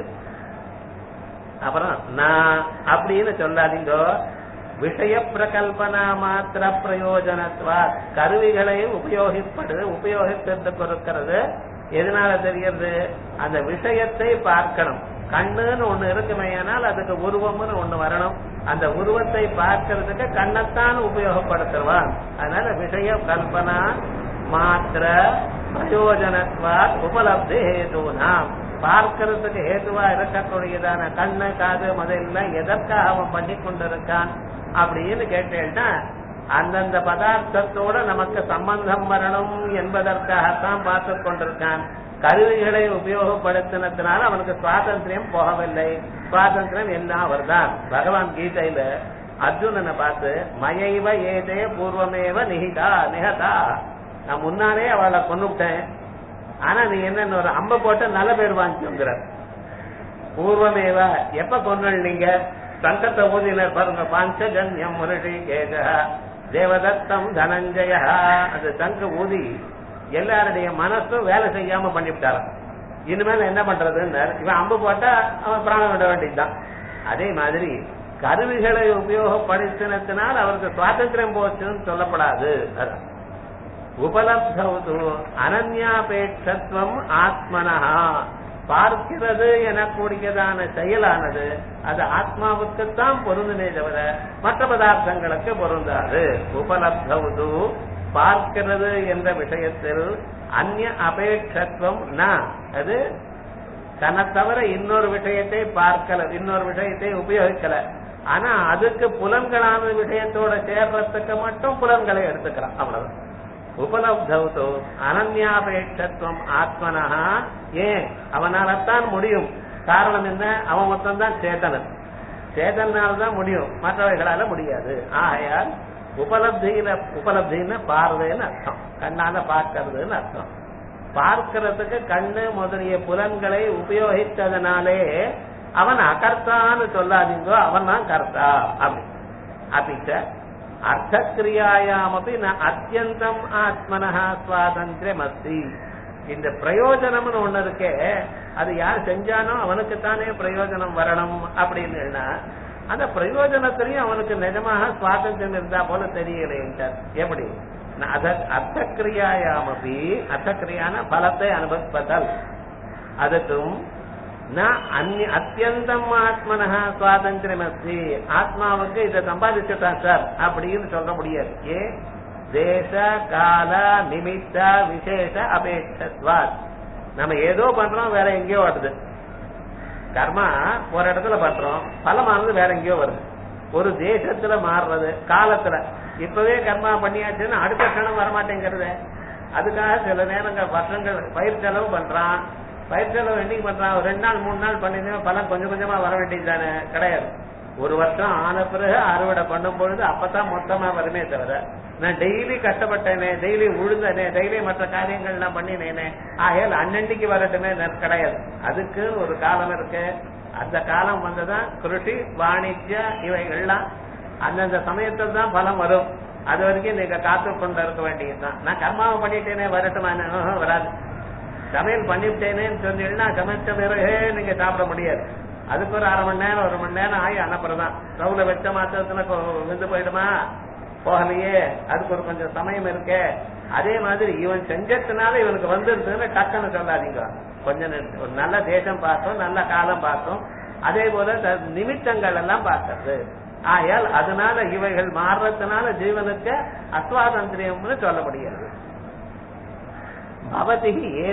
அப்புறம் நான் அப்படின்னு சொல்லாதீங்க விஷய பிரகல்பனா மாத்திர பிரயோஜனத்வா கருவிகளை உபயோகிப்பது உபயோகித்து கொடுக்கிறது எதனால தெரிகிறது அந்த விஷயத்தை பார்க்கணும் கண்ணுன்னு ஒண்ணு இருக்குமையானால் அதுக்கு உருவம்னு ஒண்ணு வரணும் அந்த உருவத்தை பார்க்கறதுக்கு கண்ணைத்தான் உபயோகப்படுத்துவான் அதனால விஷய கல்பனா மாத்திர பிரயோஜனத்வா உபலப்தி ஹேதுனாம் பார்க்கறதுக்கு ஹேதுவா இருக்கக்கூடியதான கண்ணு காது முதல்ல எதற்காக அவன் பண்ணி கொண்டிருக்கான் அப்படின்னு கேட்டேன்னா அந்தந்த பதார்த்தத்தோட நமக்கு சம்பந்தம் வரணும் என்பதற்காகத்தான் பார்த்து கொண்டிருக்கான் கருவிகளை உபயோகப்படுத்தினதுனால அவனுக்கு சுவாதந்திரம் போகவில்லை சுவாதந்திரம் எல்லாம் அவர்தான் பகவான் கீதையில அர்ஜுனனை பார்த்து மயைவ ஏதே பூர்வமேவ நிகிதா நிகதா நான் முன்னாலே அவளை கொண்டுட்டேன் ஆனா நீ என்ன ஒரு அம்ப போட்ட நல்ல பேர் வாங்கிச்சுங்கிற பூர்வமேவ எப்ப கொண்டு நீங்க சங்கத்தை ஊதினர் பாருங்க பாஞ்சஜன்யம் முரடி கேஜ தேவதத்தம் தனஞ்சய அந்த சங்க ஊதி எல்லாருடைய மனசும் வேலை செய்யாம பண்ணிவிட்டாராம் இனிமேல் என்ன பண்றதுன்னு இவன் அம்பு போட்டா அவன் பிராணம் விட வேண்டியதுதான் அதே மாதிரி கருவிகளை உபயோகப்படுத்தினத்தினால் அவருக்கு சுவாதந்திரம் போச்சுன்னு சொல்லப்படாது உபலப்தவது அனன்யாபேட்சத்துவம் ஆத்மனஹா பார்க்கிறது எனக்கூடியதான செயலானது அது ஆத்மாவுக்குத்தான் பொருந்துமே தவிர மற்ற பதார்த்தங்களுக்கு பொருந்தாது உபலப்தவது பார்க்கிறது என்ற விஷயத்தில் அந்நிய அபேட்சத்துவம் ந அது தன்னை தவிர இன்னொரு விஷயத்தை பார்க்கல இன்னொரு விஷயத்தை உபயோகிக்கல ஆனா அதுக்கு புலன்களான விஷயத்தோட சேர்றதுக்கு மட்டும் புலன்களை எடுத்துக்கிறான் அவ்வளவுதான் உபலப்தௌதோ அனன்யாபேட்சத்துவம் ஆத்மனா ஏன் அவனாலத்தான் முடியும் காரணம் என்ன அவன் மொத்தம்தான் சேதனன் சேதனால் தான் முடியும் மற்றவைகளால முடியாது ஆகையால் உபலப்தியில உபலப்தின்னு பார்வைன்னு அர்த்தம் கண்ணால பார்க்கறதுன்னு அர்த்தம் பார்க்கிறதுக்கு கண்ணு முதலிய புலன்களை உபயோகித்ததனாலே அவன் அகர்த்தான்னு சொல்லாதீங்கோ அவன் தான் கர்த்தா அப்படி அப்பிச்ச அர்த்தக்கிரியாயாமப்பி ந அத்தியந்தம் ஆத்மனஹா சுவாதந்திரம் அஸ்தி இந்த பிரயோஜனம்னு ஒண்ணு இருக்கே அது யார் செஞ்சானோ அவனுக்குத்தானே பிரயோஜனம் வரணும் அப்படின்னு அந்த பிரயோஜனத்திலையும் அவனுக்கு நிஜமாக சுவாதந்திரம் இருந்தா போல தெரியலைன்றார் எப்படி அத அர்த்தக்கிரியாயாமப்பி அர்த்தக்கிரியான பலத்தை அனுபவிப்பதல் அதுக்கும் அந்நிய அத்தியந்தம் ஆத்மனஹா சுவாதந்திரம் அஸ்தி ஆத்மாவுக்கு இதை சம்பாதிச்சுட்டான் சார் அப்படின்னு சொல்ல முடியாது ஏ தேச கால நிமித்த விசேஷ அபேட்சத்வாத் நம்ம ஏதோ பண்றோம் வேற எங்கேயோ வருது கர்மா ஒரு இடத்துல பண்றோம் பலமானது வேற எங்கேயோ வருது ஒரு தேசத்துல மாறுறது காலத்துல இப்பவே கர்மா பண்ணியாச்சுன்னா அடுத்த கணம் வரமாட்டேங்கிறது அதுக்காக சில நேரங்கள் வருஷங்கள் பயிர் செலவு பண்றான் பயிர் செலவு என்னைக்கு பண்றான் ஒரு ரெண்டு நாள் மூணு நாள் பண்ணிருந்தா பலன் கொஞ்சம் கொஞ்சமா வர வேண்டியது தானே கிடையாது ஒரு வருஷம் ஆன பிறகு அறுவடை பண்ணும் பொழுது அப்பதான் மொத்தமா வருமே தவிர நான் டெய்லி கஷ்டப்பட்டேனே டெய்லி உழுந்தனே டெய்லி மற்ற காரியங்கள் நான் பண்ணினேனே ஆகையால் அன்னன்னைக்கு வரட்டுமே கிடையாது அதுக்கு ஒரு காலம் இருக்கு அந்த காலம் வந்துதான் கிருஷி வாணிஜ்ய இவைகள்லாம் அந்தந்த சமயத்தில் தான் பலம் வரும் அது வரைக்கும் நீங்க காத்து கொண்டு இருக்க வேண்டியதுதான் நான் கர்மாவை பண்ணிட்டேனே வரட்டுமா வராது சமையல் பண்ணிவிட்டேனேன்னு சொன்னீங்கன்னா சமைச்ச பிறகு நீங்க சாப்பிட முடியாது அதுக்கு ஒரு அரை மணி நேரம் ஒரு மணி நேரம் ஆகி அனுப்புறதான் ஸ்டவ்ல வச்ச மாத்திரத்துல வெந்து போயிடுமா போகலையே அதுக்கு ஒரு கொஞ்சம் சமயம் இருக்கே அதே மாதிரி இவன் செஞ்சதுனால இவனுக்கு வந்துருதுன்னு டக்குன்னு சொல்லாதீங்க கொஞ்சம் ஒரு நல்ல தேசம் பார்த்தோம் நல்ல காலம் பார்த்தோம் அதே போல நிமித்தங்கள் எல்லாம் பார்க்கறது ஆயால் அதனால இவைகள் மாறுறதுனால ஜீவனுக்கு அஸ்வாதந்திரியம்னு சொல்ல முடியாது பவதி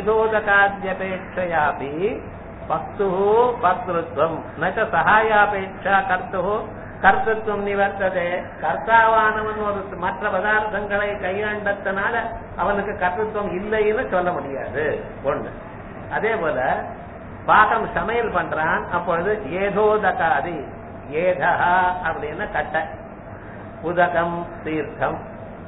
ஏதோதகாத்யபேட்சையாபி பக்து பக்திருத்வம் நச்ச சகாயாபேட்சா கர்த்து கர்த்தத்துவம் நிவர்த்ததே கர்த்தாவானவன் ஒரு மற்ற பதார்த்தங்களை கையாண்டத்தினால அவனுக்கு கர்த்தத்துவம் இல்லைன்னு சொல்ல முடியாது ஒண்ணு அதே போல பாகம் சமையல் பண்றான் அப்பொழுது ஏதோதகாதி ஏதா அப்படின்னு கட்டை உதகம் தீர்த்தம்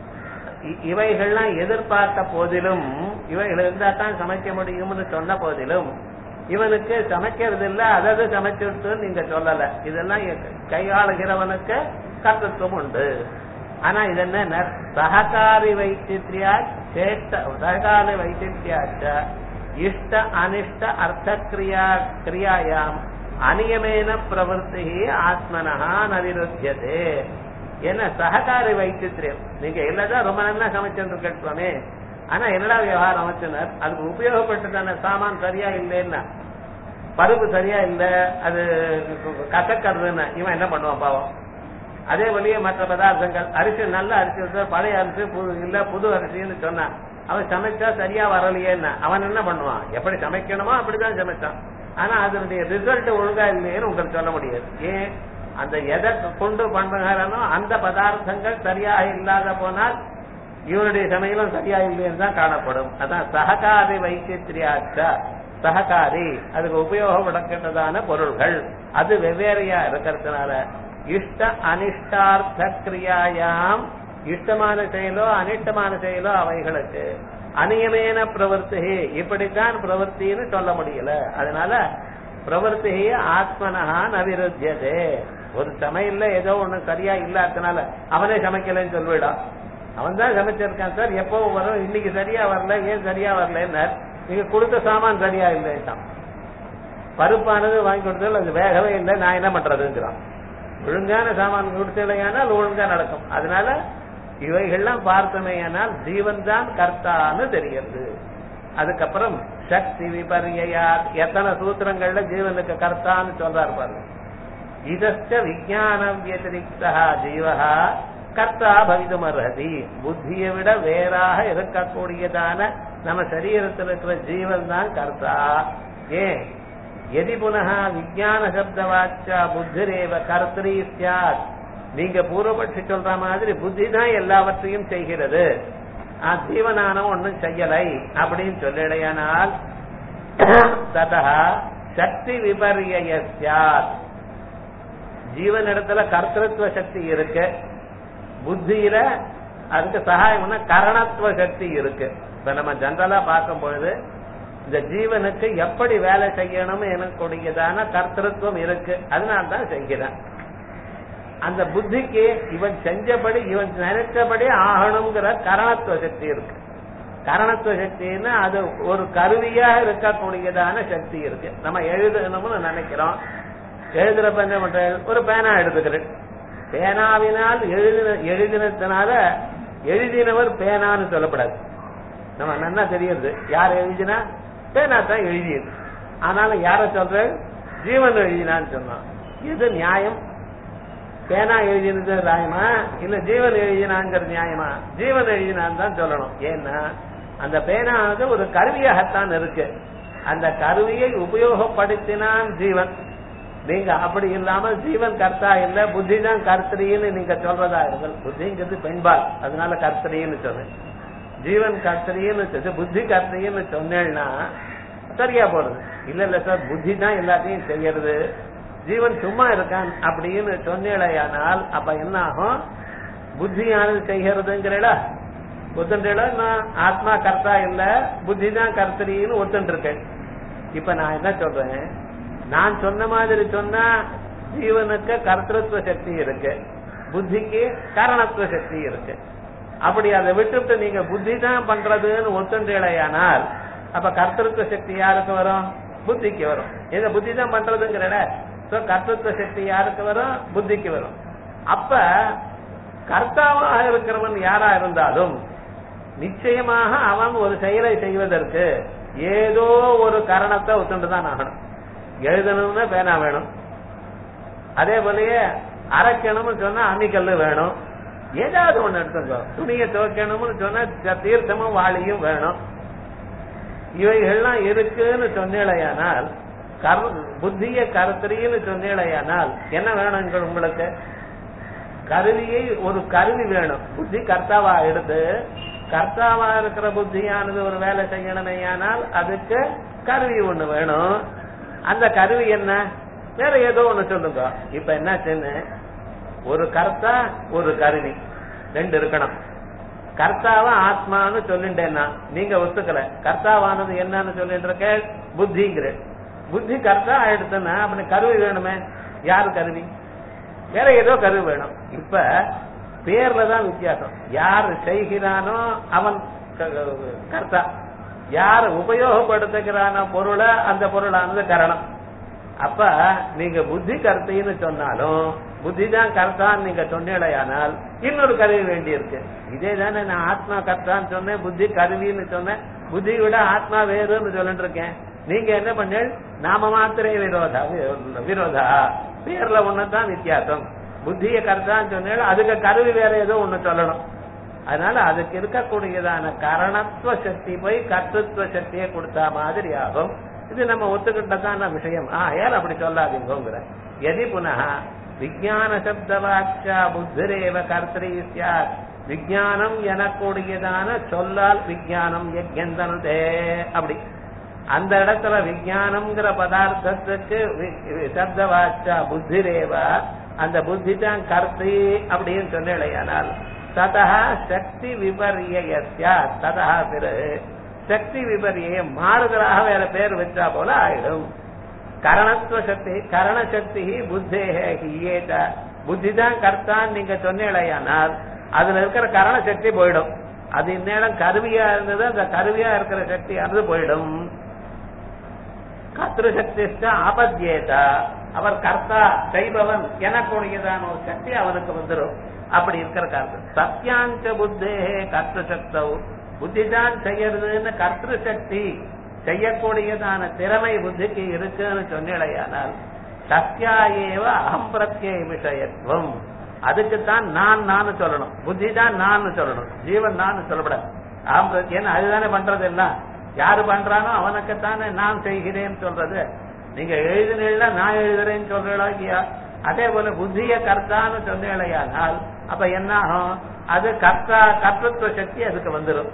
இவைகள்லாம் எதிர்பார்த்த போதிலும் இவைகள் இருந்தா தான் சமைக்க முடியும்னு சொன்ன போதிலும் இவனுக்கு சமைக்கிறது இல்ல அதாவது சமைச்சுட்டு நீங்க சொல்லல இதெல்லாம் கையாளுகிறவனுக்கு கர்த்தத்துவம் உண்டு ஆனா இது என்ன சககாரி வைச்சித்ரியா சேஷ்ட சககாரி வைச்சித்ரியாச்ச இஷ்ட அனிஷ்ட அர்த்த கிரியா கிரியாயாம் அநியமேன பிரவருத்தி ஆத்மனஹா நவிருத்தியதே என்ன சககாரி வைச்சித்ரியம் நீங்க எல்லாதான் ரொம்ப நல்லா சமைச்சுட்டு இருக்கட்டுமே ஆனா என்னடா விவகாரம் அமைச்சனர் அதுக்கு உபயோகப்பட்டதான சாமான் சரியா இல்லைன்னா பருப்பு சரியா இல்ல அது கசக்கிறதுன்னு இவன் என்ன பண்ணுவான் பாவம் அதே வழியே மற்ற பதார்த்தங்கள் அரிசி நல்ல அரிசி இருந்தா பழைய அரிசி புது இல்ல புது அரிசின்னு சொன்னான் அவன் சமைச்சா சரியா வரலையேன்னா அவன் என்ன பண்ணுவான் எப்படி சமைக்கணுமோ அப்படிதான் சமைச்சான் ஆனா அதனுடைய ரிசல்ட் ஒழுங்கா இல்லையேன்னு உங்களுக்கு சொல்ல முடியாது ஏன் அந்த எதை கொண்டு பண்ணுகிறானோ அந்த பதார்த்தங்கள் சரியாக இல்லாத போனால் இவனுடைய சமையலும் சரியா இல்லைன்னு தான் காணப்படும் அதான் சககாரி வைத்தியத்திரியாச்சா சககாரி அதுக்கு உபயோகப்படக்கின்றதான பொருள்கள் அது வெவ்வேறையா இருக்கிறதுனால இஷ்ட அனிஷ்டார்த்த கிரியாயாம் இஷ்டமான செயலோ அனிஷ்டமான செயலோ அவைகளுக்கு அநியமேன பிரவர்த்தி இப்படித்தான் பிரவர்த்தின்னு சொல்ல முடியல அதனால பிரவர்த்தி ஆத்மனஹா நவிருத்தியதே ஒரு சமையல்ல ஏதோ ஒண்ணு சரியா இல்லாதனால அவனே சமைக்கலன்னு சொல்லிவிடான் அவன் தான் சமைச்சிருக்கான் சார் எப்போ வரும் இன்னைக்கு சரியா வரல ஏன் சரியா வரலன்னு நீங்க கொடுத்த சாமான் சரியா இல்லைட்டான் பருப்பானது வாங்கி கொடுத்தாலும் அது வேகவே இல்லை நான் என்ன பண்றதுங்கிறான் ஒழுங்கான சாமான் கொடுத்தலையானால் ஒழுங்கா நடக்கும் அதனால இவைகள்லாம் பார்த்தமையானால் ஜீவன் தான் கர்த்தான்னு தெரிகிறது அதுக்கப்புறம் சக்தி விபர்யா எத்தனை சூத்திரங்கள்ல ஜீவனுக்கு கர்த்தான்னு சொல்றாரு பாருங்க இதஸ்ட விஜான வியதிரிக்தா ஜீவஹா கர்த்தா பவிதும் அர்ஹதி புத்தியை விட வேறாக இருக்கக்கூடியதான நம்ம சரீரத்தில் இருக்கிற ஜீவன் தான் கர்த்தா ஏன் எதி புனக விஜான சப்தவாச்சா புத்திரேவ கர்த்தரி சியாத் நீங்க பூர்வபட்சி சொல்ற மாதிரி புத்தி தான் எல்லாவற்றையும் செய்கிறது ஜீவனான ஒண்ணும் செய்யலை அப்படின்னு சொல்லிடையானால் ததா சக்தி விபரிய சியாத் ஜீவனிடத்துல கர்த்தத்துவ சக்தி இருக்கு புத்தியில அதுக்கு சகாயம்னா கரணத்துவ சக்தி இருக்கு இப்ப நம்ம ஜென்ரலா பார்க்கும் பொழுது இந்த ஜீவனுக்கு எப்படி வேலை செய்யணும்னு எனக்கூடியதான கர்த்தத்துவம் இருக்கு அதனால்தான் செய்கிறான் அந்த புத்திக்கு இவன் செஞ்சபடி இவன் நினைச்சபடி ஆகணுங்கிற கரணத்துவ சக்தி இருக்கு கரணத்துவ சக்தின்னா அது ஒரு கருவியா இருக்கக்கூடியதான சக்தி இருக்கு நம்ம எழுதணும்னு நினைக்கிறோம் எழுதுறப்ப என்ன பண்ற ஒரு பேனா எடுத்துக்கிறேன் பேனாவினால் எழுதின எழுதினதுனால எழுதினவர் பேனான்னு சொல்லப்படாது நம்ம நல்லா தெரியுது யார் எழுதினா பேனா தான் எழுதியது ஆனாலும் யார சொல்ற ஜீவன் எழுதினான்னு சொன்னான் இது நியாயம் பேனா எழுதினது நியாயமா இல்ல ஜீவன் எழுதினாங்கிற நியாயமா ஜீவன் எழுதினான்னு தான் சொல்லணும் ஏன்னா அந்த பேனானது ஒரு கருவியாகத்தான் இருக்கு அந்த கருவியை உபயோகப்படுத்தினான் ஜீவன் நீங்க அப்படி இல்லாம ஜீவன் கர்த்தா இல்ல புத்தி தான் கர்த்தரின்னு நீங்க சொல்றதா இருங்கள் புத்திங்கிறது பெண்பால் அதனால கர்த்தரின்னு சொன்னேன் ஜீவன் கர்த்தரின்னு சொல்லி புத்தி கர்த்தரின்னு சொன்னேன்னா சரியா போறது இல்ல இல்ல சார் புத்தி தான் எல்லாத்தையும் செய்யறது ஜீவன் சும்மா இருக்கான் அப்படின்னு சொன்னேடையானால் அப்ப என்ன ஆகும் புத்தியானது செய்கிறதுங்கிறடா ஒத்துன்றா நான் ஆத்மா கர்த்தா இல்ல புத்தி தான் கர்த்தரின்னு ஒத்துட்டு இருக்கேன் இப்ப நான் என்ன சொல்றேன் நான் சொன்ன மாதிரி சொன்னா ஜீவனுக்கு கர்த்தத்துவ சக்தி இருக்கு புத்திக்கு காரணத்துவ சக்தி இருக்கு அப்படி அதை விட்டுவிட்டு நீங்க புத்தி தான் பண்றதுன்னு ஒத்துன்றீழையானால் அப்ப கர்த்தத்துவ சக்தி யாருக்கு வரும் புத்திக்கு வரும் எங்க புத்தி தான் பண்றதுங்கிற கர்த்தத்துவ சக்தி யாருக்கு வரும் புத்திக்கு வரும் அப்ப கர்த்தாவாக இருக்கிறவன் யாரா இருந்தாலும் நிச்சயமாக அவன் ஒரு செயலை செய்வதற்கு ஏதோ ஒரு காரணத்தை ஒத்துண்டு தான் ஆகணும் எழுதணும்னா பேனா வேணும் அதே போலயே அரைக்கணும்னு சொன்னா அம்மிக்கல்லு வேணும் ஏதாவது ஒண்ணு எடுத்துக்கோ துணியை துவைக்கணும்னு சொன்னா தீர்த்தமும் வாளியும் வேணும் இவைகள்லாம் இருக்குன்னு சொன்னேழையானால் கர் புத்திய கருத்தரின்னு சொன்னேழையானால் என்ன வேணும் உங்களுக்கு கருவியை ஒரு கருவி வேணும் புத்தி கர்த்தாவா எடுத்து கர்த்தாவா இருக்கிற புத்தியானது ஒரு வேலை செய்யணுமேயானால் அதுக்கு கருவி ஒண்ணு வேணும் அந்த கருவி என்ன வேற ஏதோ ஒண்ணு சொல்லுங்க இப்ப என்னாச்சுன்னு ஒரு கர்த்தா ஒரு கருவி ரெண்டு இருக்கணும் கர்த்தாவா ஆத்மான்னு சொல்லிட்டேன்னா நீங்க ஒத்துக்கல கர்த்தாவானது என்னன்னு சொல்லிட்டு இருக்க புத்திங்கிற புத்தி கர்த்தா ஆயிடுத்துன்னா அப்படி கருவி வேணுமே யாரு கருவி வேற ஏதோ கருவி வேணும் இப்ப பேர்ல தான் வித்தியாசம் யார் செய்கிறானோ அவன் கர்த்தா யார் உபயோகப்படுத்துகிறான பொருளை அந்த பொருளானது கரணம் அப்ப நீங்க புத்தி கருத்தைன்னு சொன்னாலும் புத்தி தான் கர்த்தான்னு நீங்க சொன்னீடையானால் இன்னொரு கருவி வேண்டி இருக்கு இதே தானே நான் ஆத்மா கர்த்தான்னு சொன்னேன் புத்தி கருவின்னு சொன்னேன் புத்தி விட ஆத்மா வேறுன்னு சொல்லிட்டு இருக்கேன் நீங்க என்ன பண்ண நாம மாத்திரே விரோதா விரோதா பேர்ல ஒண்ணுதான் வித்தியாசம் புத்திய கர்த்தான்னு சொன்னேன் அதுக்கு கருவி வேற ஏதோ ஒண்ணு சொல்லணும் அதனால அதுக்கு இருக்கக்கூடியதான கரணத்துவ சக்தி போய் கர்த்தத்துவ சக்தியை கொடுத்தா மாதிரி ஆகும் இது நம்ம ஒத்துக்கிட்டதான விஷயம் ஆயால் அப்படி சொல்லாதீங்கிற எதி புனக விஜயான சப்தவாச்சா புத்திரேவ கர்த்தரி சியாத் விஜயானம் எனக்கூடியதான சொல்லால் விஜயானம் எந்தனதே அப்படி அந்த இடத்துல விஜயானம்ங்கிற பதார்த்தத்துக்கு சப்தவாச்சா புத்திரேவ அந்த புத்தி தான் கர்த்தி அப்படின்னு சொன்னேனால் ததா சக்தி விபரிய ததா பிறகு சக்தி விபரிய மாறுதலாக வேற பேர் வச்சா போல ஆயிடும் கரணத்துவ சக்தி கரண சக்தி புத்தேக ஹியேத புத்தி தான் கர்த்தான்னு நீங்க சொன்னீழையானால் அதுல இருக்கிற கரண சக்தி போயிடும் அது இந்நேரம் கருவியா இருந்தது அந்த கருவியா இருக்கிற சக்தி அது போயிடும் கத்திரு சக்தி ஆபத்தியேதா அவர் கர்த்தா செய்பவன் எனக்குடையதான ஒரு சக்தி அவனுக்கு வந்துடும் அப்படி இருக்கிற காரணம் சத்தியாஞ்ச புத்தே கர்த்த சக்தவ் புத்தி தான் செய்யறதுன்னு கர்த்திரு சக்தி செய்யக்கூடியதான திறமை புத்திக்கு இருக்குன்னு சொன்னேடையானால் சத்யா ஏவ அகம் பிரத்யே விஷயத்துவம் அதுக்குத்தான் நான் நான் சொல்லணும் புத்தி தான் நான் சொல்லணும் ஜீவன் நான் சொல்லப்படாது அகம் பிரத்யேன்னு அதுதானே பண்றது எல்லாம் யாரு பண்றானோ அவனுக்குத்தானே நான் செய்கிறேன்னு சொல்றது நீங்க எழுதினா நான் எழுதுறேன்னு சொல்றீங்களா இல்லையா அதே போல புத்திய கர்த்தான்னு சொன்னீங்களேயானால் அப்ப என்ன ஆகும் அது கர்த்தா கர்த்தத்துவ சக்தி அதுக்கு வந்துடும்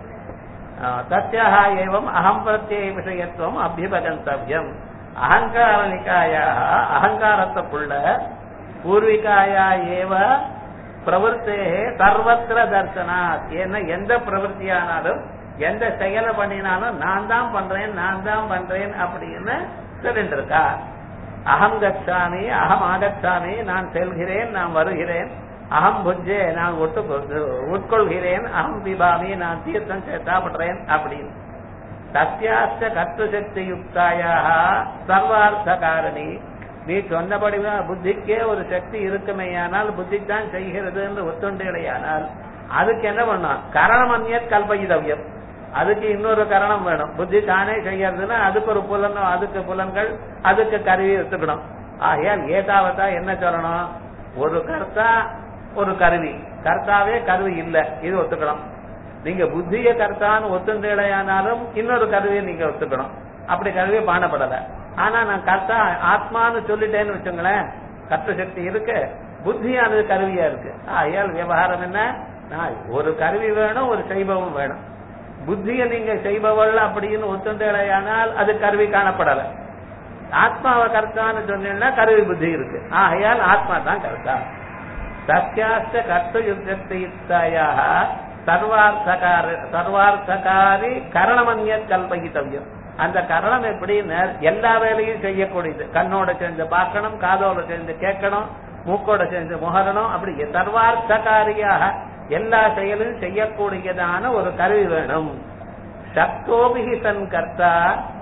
தத்யா ஏவம் அகம் பிரத்யே விஷயத்துவம் அபிபகந்தவியம் அகங்கார நிகாயா அகங்காரத்துக்குள்ள பூர்விகாயா ஏவ பிரவருத்தே சர்வத்திர தர்சனா ஏன்னா எந்த பிரவருத்தியானாலும் எந்த செயலை பண்ணினாலும் நான் தான் பண்றேன் நான் தான் பண்றேன் அப்படின்னு சொல்லிட்டு இருக்கா அகம் கச்சாமி அகம் ஆகச்சாமி நான் செல்கிறேன் நான் வருகிறேன் அகம் புஜ்ஜே நான் ஒட்டு உட்கொள்கிறேன் அகம் பிபாமி நான் தீர்த்தம் சாப்பிடுறேன் அப்படின்னு சத்தியாஸ்த கத்து சக்தி யுக்தாயாக சர்வார்த்த காரணி நீ சொன்னபடி புத்திக்கே ஒரு சக்தி இருக்குமேயானால் புத்தி தான் செய்கிறதுன்னு ஒத்துண்டையானால் அதுக்கு என்ன பண்ணும் கரணமன்ய கல்பயிதவியம் அதுக்கு இன்னொரு கரணம் வேணும் புத்தி தானே செய்யறதுன்னா அதுக்கு ஒரு புலன் அதுக்கு புலன்கள் அதுக்கு கருவி எடுத்துக்கணும் ஆகையால் ஏதாவதா என்ன சொல்லணும் ஒரு கர்த்தா ஒரு கருவி கர்த்தாவே கருவி இல்ல இது ஒத்துக்கணும் நீங்க புத்திய கர்த்தான்னு ஒத்துண்டையானாலும் இன்னொரு கருவியை நீங்க ஒத்துக்கணும் அப்படி கருவி பாடப்படல ஆனா நான் கர்த்தா ஆத்மான்னு சொல்லிட்டேன்னு வச்சுங்களேன் கர்த்த சக்தி இருக்கு புத்தியானது கருவியா இருக்கு ஆகையால் விவகாரம் என்ன நான் ஒரு கருவி வேணும் ஒரு செய்பவம் வேணும் புத்திய நீங்க செய்பவள் அப்படின்னு ஒத்துண்டையானால் அது கருவி காணப்படல ஆத்மாவை கர்த்தான்னு சொன்னீங்கன்னா கருவி புத்தி இருக்கு ஆகையால் ஆத்மா தான் கர்த்தா சத்தியாஸ்த கர்த்த யுக்தியுக்தாயாக சர்வார்த்தகார சர்வார்த்தகாரி கரணமன்ய கல்பகித்தவியம் அந்த கரணம் எப்படின்னு எல்லா வேலையும் செய்யக்கூடியது கண்ணோட சேர்ந்து பார்க்கணும் காதோட சேர்ந்து கேட்கணும் மூக்கோட சேர்ந்து முகரணும் அப்படி சர்வார்த்தகாரியாக எல்லா செயலும் செய்யக்கூடியதான ஒரு கருவி வேணும் சக்தோபிகி தன் கர்த்தா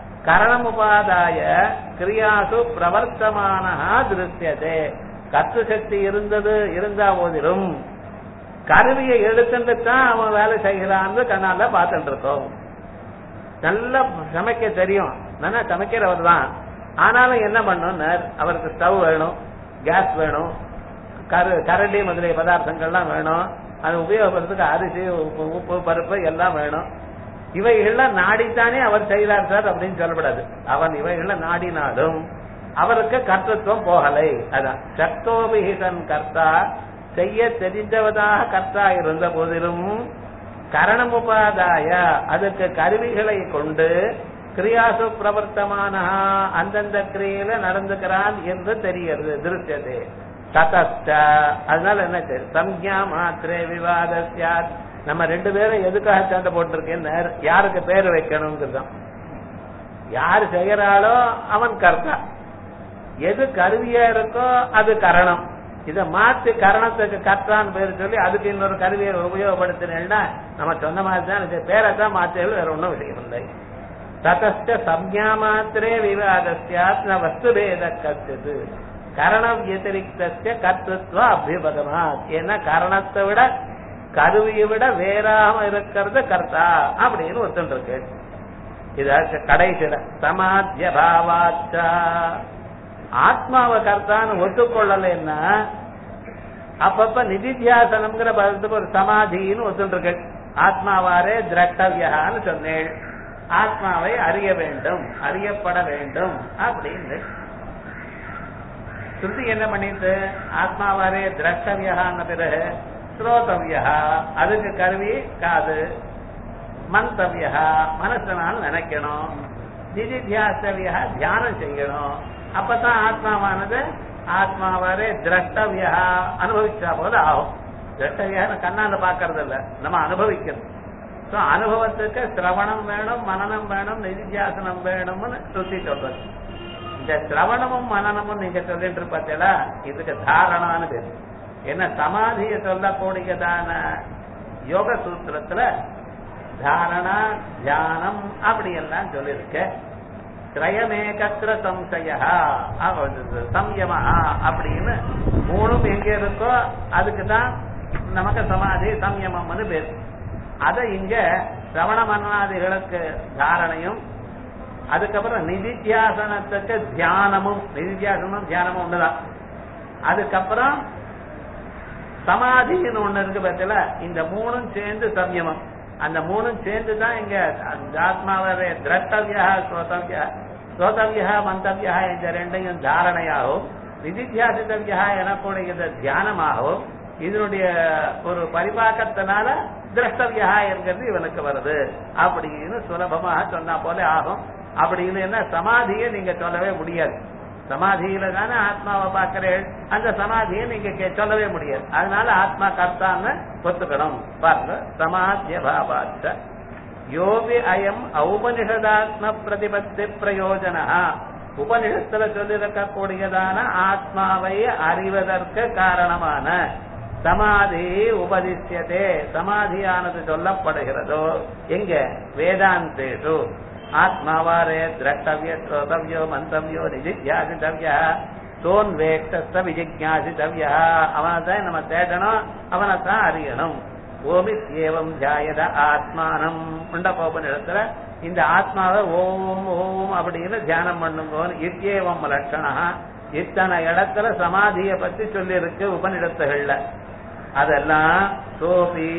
கரணமுபாதாய கிரியாசு பிரவர்த்தமான திருஷ்யதே கத்து சக்தி இருந்தது இருந்தா போதிலும் கருவியை எடுத்துட்டு தான் அவன் வேலை செய்கிறான்னு கண்ணால பார்த்துட்டு இருக்கோம் நல்லா சமைக்க தெரியும் நல்லா சமைக்கிறவர் தான் ஆனாலும் என்ன பண்ணும் அவருக்கு ஸ்டவ் வேணும் கேஸ் வேணும் கரு கரண்டி முதலிய பதார்த்தங்கள்லாம் வேணும் அது உபயோகப்படுறதுக்கு அரிசி உப்பு பருப்பு எல்லாம் வேணும் இவைகள்லாம் நாடித்தானே அவர் செய்கிறார் சார் அப்படின்னு சொல்லப்படாது அவன் இவைகள்லாம் நாடினாலும் அவருக்கு கர்த்தத்துவம் போகலை அதான் சக்தோபிஹிதன் கர்த்தா செய்ய தெரிந்தவதாக கர்த்தா இருந்த போதிலும் கரணமுபாதாய அதுக்கு கருவிகளை கொண்டு கிரியாசு பிரவர்த்தமான அந்தந்த கிரியில நடந்துக்கிறான் என்று தெரிகிறது திருத்தது ததஸ்ட அதனால என்ன சம்யா மாத்திரே விவாதஸ்யாத் நம்ம ரெண்டு பேரும் எதுக்காக சண்டை போட்டிருக்கேன்னு யாருக்கு பேர் வைக்கணுங்கிறதான் யாரு செய்யறாளோ அவன் கர்த்தா எது கருவியா இருக்கோ அது கரணம் இத மாத்தி கரணத்துக்கு கர்த்தான்னு பேர் சொல்லி அதுக்கு இன்னொரு கருவியை உபயோகப்படுத்தினேன்னா நம்ம சொன்ன மாதிரி தான் இது பேரை தான் மாற்றல் வேற ஒன்றும் விஷயம் இல்லை ததஸ்ட சம்யா மாத்திரே விவாதஸ்யாத் ந வஸ்துபேத கத்துது கரணம் வத்திரிக்த கர்த்தத்துவ அபிபதமா ஏன்னா கரணத்தை விட கருவியை விட வேறாம இருக்கிறது கர்த்தா அப்படின்னு ஒருத்தன் இருக்கு இது கடைசியில சமாத்திய பாவாச்சா ஆத்மாவை கர்த்தான்னு ஒத்துக்கொள்ளலைன்னா அப்பப்ப நிதித்தியாசனம்ங்கிற பதத்துக்கு ஒரு சமாதின்னு ஒத்துட்டு இருக்கு ஆத்மாவாரே திரட்டவியான்னு சொன்னேன் ஆத்மாவை அறிய வேண்டும் அறியப்பட வேண்டும் அப்படின்னு ஸ்ருதி என்ன பண்ணிட்டு ஆத்மாவாரே திரஷ்டவியான்னு பிறகு ஸ்ரோதவியா அதுக்கு கருவி காது மந்தவியா மனசனால் நினைக்கணும் நிதித்தியாசவியா தியானம் செய்யணும் அப்பதான் ஆத்மாவானது ஆத்மாவாரே திரஷ்டவியா அனுபவிச்சா போது ஆகும் திரஷ்டவியா கண்ணால பாக்குறது இல்ல நம்ம அனுபவிக்கணும் சோ அனுபவத்துக்கு சிரவணம் வேணும் மனநம் வேணும் நிதித்தியாசனம் வேணும்னு சுத்தி சொல்றது இந்த சிரவணமும் மனநமும் நீங்க சொல்லிட்டு இருப்பீங்களா இதுக்கு தாரணான்னு பேரு என்ன சமாதியை சொல்லக்கூடியதான யோக சூத்திரத்துல தாரணா தியானம் அப்படி எல்லாம் சொல்லியிருக்க திரயமேகத்திர சம்சய சம்யமா அப்படின்னு மூணும் எங்க இருக்கோ அதுக்கு தான் நமக்கு சமாதி சம்யமம்னு பேரு அத இங்க சிரவண மன்னாதிகளுக்கு தாரணையும் அதுக்கப்புறம் நிதித்தியாசனத்துக்கு தியானமும் நிதித்தியாசனமும் தியானமும் ஒண்ணுதான் அதுக்கப்புறம் சமாதின்னு ஒண்ணு இருக்கு பார்த்தல இந்த மூணும் சேர்ந்து சம்யமம் அந்த மூணும் சேர்ந்து தான் இங்க அந்த ஆத்மாவே திரட்டவியா ஸ்ரோதவியா ஸ்ரோதவியா மந்தவியா இந்த ரெண்டையும் தாரணையாகவும் நிதித்தியாசித்தவியா எனக்கூடியது தியானமாகவும் இதனுடைய ஒரு பரிபாக்கத்தினால திரஷ்டவியா என்கிறது இவனுக்கு வருது அப்படின்னு சுலபமாக சொன்னா போல ஆகும் அப்படின்னு என்ன சமாதியை நீங்க சொல்லவே முடியாது சமாதியில தானே ஆத்மாவை பார்க்கிறேன் அந்த சமாதியை நீங்க கே- சொல்லவே முடியாது அதனால ஆத்மா கர்த்தான்னு ஒத்துக்கணும் பாருங்க சமாத்திய பாபாச்ச யோபி அயம் ஔபனிஷதாத்ம பிரதிபத்தி பிரயோஜனா உபனிஷத்துல சொல்லிருக்கக்கூடியதான ஆத்மாவை அறிவதற்கு காரணமான சமாதி உபதிஷ்யதே சமாதியானது சொல்லப்படுகிறதோ எங்க வேதாந்தேஷு ஆத்மாவாரே திரஷ்டவிய ஸ்ரோதவியோ மந்தவியோ நிதித்தியாசித்தவியா சோன் வேஷ்ட விஜிஜாசித்தவியா அவனை தான் நம்ம தேடணும் அவனை தான் அறியணும் ஓமி ஏவம் தியாயத ஆத்மானம் உண்டபோபனிடத்துல இந்த ஆத்மாவை ஓம் ஓம் அப்படின்னு தியானம் பண்ணுங்கோன்னு இத்தியேவம் லட்சணா இத்தனை இடத்துல சமாதியை பத்தி சொல்லியிருக்கு உபநிடத்துகள்ல அதெல்லாம் சோபி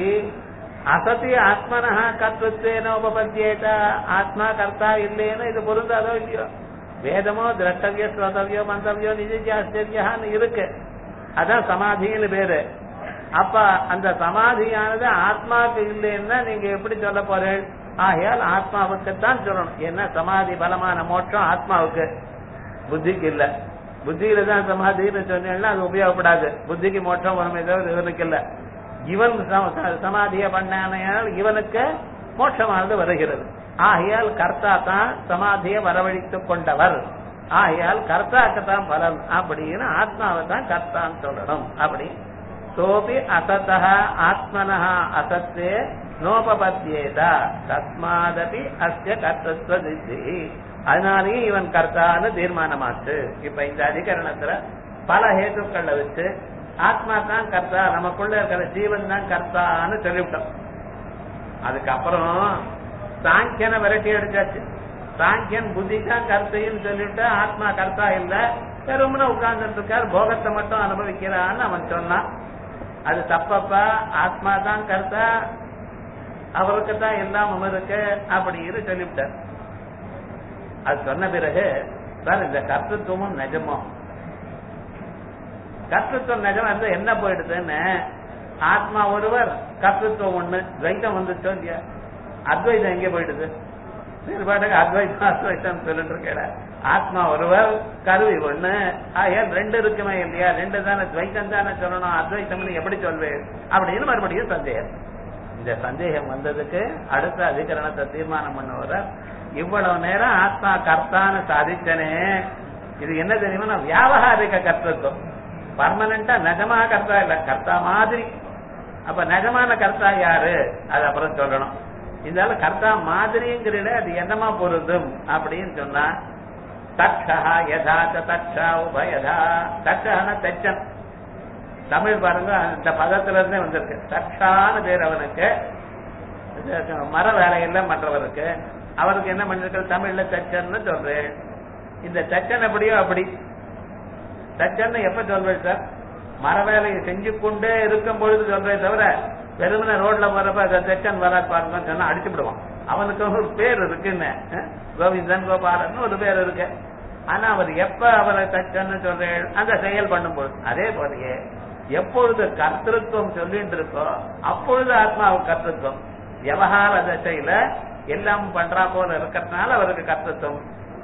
அசதி ஆத்மனஹா கர்த்தத்வேன உபபத்தியேத ஆத்மா கர்த்தா இல்லைன்னு இது பொருந்தாதோ இல்லையோ வேதமோ திரட்டவியோ ஸ்ரோதவியோ மந்தவியோ நிஜாஸ்திரியான்னு இருக்கு அதான் சமாதின்னு பேரு அப்ப அந்த சமாதியானது ஆத்மாவுக்கு இல்லைன்னா நீங்க எப்படி சொல்ல போறீர்கள் ஆகையால் ஆத்மாவுக்குத்தான் சொல்லணும் ஏன்னா சமாதி பலமான மோட்சம் ஆத்மாவுக்கு புத்திக்கு இல்ல புத்தியில தான் சமாதின்னு சொன்னீங்கன்னா அது உபயோகப்படாது புத்திக்கு மோட்சம் வருமே தவிர இவனுக்கு இல்ல இவன் சம- ச- சமாதிய பண்ணானையால் இவனுக்கு மோட்சமானது வருகிறது ஆகையால் கர்த்தா தான் சமாதியை வரவழைத்துக் கொண்டவர் ஆகையால் கர்த்தாக்கு தான் பலன் அப்படின்னு ஆத்மாவை தான் கர்த்தான்னு சொல்லணும் அப்படி சோபி அசதா ஆத்மனः அசத்தே நோபபத்தியேத தஸ்மாதபி அஸ்ய கர்த்தத்வ சித்தி அதனாலேயே இவன் கர்த்தான்னு தீர்மானமாச்சு இப்ப இந்த அதிகரணத்துல பல ஹேத்துக்களை வச்சு ஆத்மா தான் கர்த்தா நமக்குள்ள இருக்கிற ஜீவன் தான் கர்த்தான்னு சொல்லிவிட்டோம் அதுக்கப்புறம் சாங்கியனை விரட்டி அடிச்சாச்சு சாங்கியன் புத்தி தான் கர்த்தைன்னு சொல்லிவிட்டு ஆத்மா கர்த்தா இல்ல பெருமன உட்கார்ந்துட்டு இருக்கார் போகத்தை மட்டும் அனுபவிக்கிறான்னு அவன் சொன்னான் அது தப்பப்பா ஆத்மா தான் கர்த்தா அவருக்கு தான் எல்லாம் இருக்கு அப்படின்னு சொல்லிவிட்டார் அது சொன்ன பிறகு சார் இந்த கர்த்தத்துவமும் நிஜமோ கர்த்தத்துவம் நிஜமா இருந்தா என்ன போயிடுதுன்னு ஆத்மா ஒருவர் கர்த்தத்துவம் ஒண்ணு துவைத்தம் வந்துச்சோ இல்லையா அத்வைதம் எங்க போயிடுது பாட்டுக்கு அத்வைதம் அத்வைத்தம் சொல்லிட்டு இருக்கேட ஆத்மா ஒருவர் கருவி ஒண்ணு ஆகையால் ரெண்டு இருக்குமே இல்லையா ரெண்டு தானே துவைத்தம் தானே சொல்லணும் அத்வைத்தம்னு எப்படி சொல்வேன் அப்படின்னு மறுபடியும் சந்தேகம் இந்த சந்தேகம் வந்ததுக்கு அடுத்த அதிகரணத்தை தீர்மானம் பண்ணுவார் இவ்வளவு நேரம் ஆத்மா கர்த்தான்னு சாதிச்சனே இது என்ன தெரியுமா வியாபகாரிக கர்த்தத்துவம் பர்மனண்டா நிஜமா கர்த்தா இல்ல கர்த்தா மாதிரி அப்ப நிஜமான கர்த்தா யாரு அது அப்புறம் சொல்லணும் இருந்தாலும் கர்த்தா மாதிரிங்கிறத அது என்னமா பொருந்தும் அப்படின்னு சொன்னா தட்சா யதா ச தட்சா உபயதா தட்சஹன தச்சன் தமிழ் பாருங்க அந்த பதத்துல இருந்தே வந்திருக்கு தட்சான்னு பேர் அவனுக்கு இது மர வேலையெல்லாம் பண்றவருக்கு அவருக்கு என்ன பண்ணிருக்க தமிழ்ல தச்சன்னு சொல்றேன் இந்த தச்சன் எப்படியோ அப்படி தச்சன்னு எப்ப சொல்றேன் சார் மர வேலையை செஞ்சு கொண்டே இருக்கும் பொழுது சொல்றேன் தவிர வெறுமனே ரோட்ல போறப்ப அந்த தச்சன் வராது பாருங்கன்னு சொன்னா அடிச்சு விடுவான் அவனுக்கு ஒரு பேர் இருக்குன்னு அஹ், கோவிந்தன் கோபாலன் ஒரு பேர் இருக்கு ஆனா அவர் எப்ப அவரை தச்சன்னு சொல்றேன் அந்த செயல் பண்ணும்போது அதே போலயே எப்பொழுது கர்த்தத்துவம் சொல்லிட்டு இருக்கோ அப்பொழுது ஆத்மாவுக்கு கர்த்தத்துவம் விவகார தசையில எல்லாம் பண்றா போல இருக்கிறதுனால அவருக்கு கர்த்தத்துவம்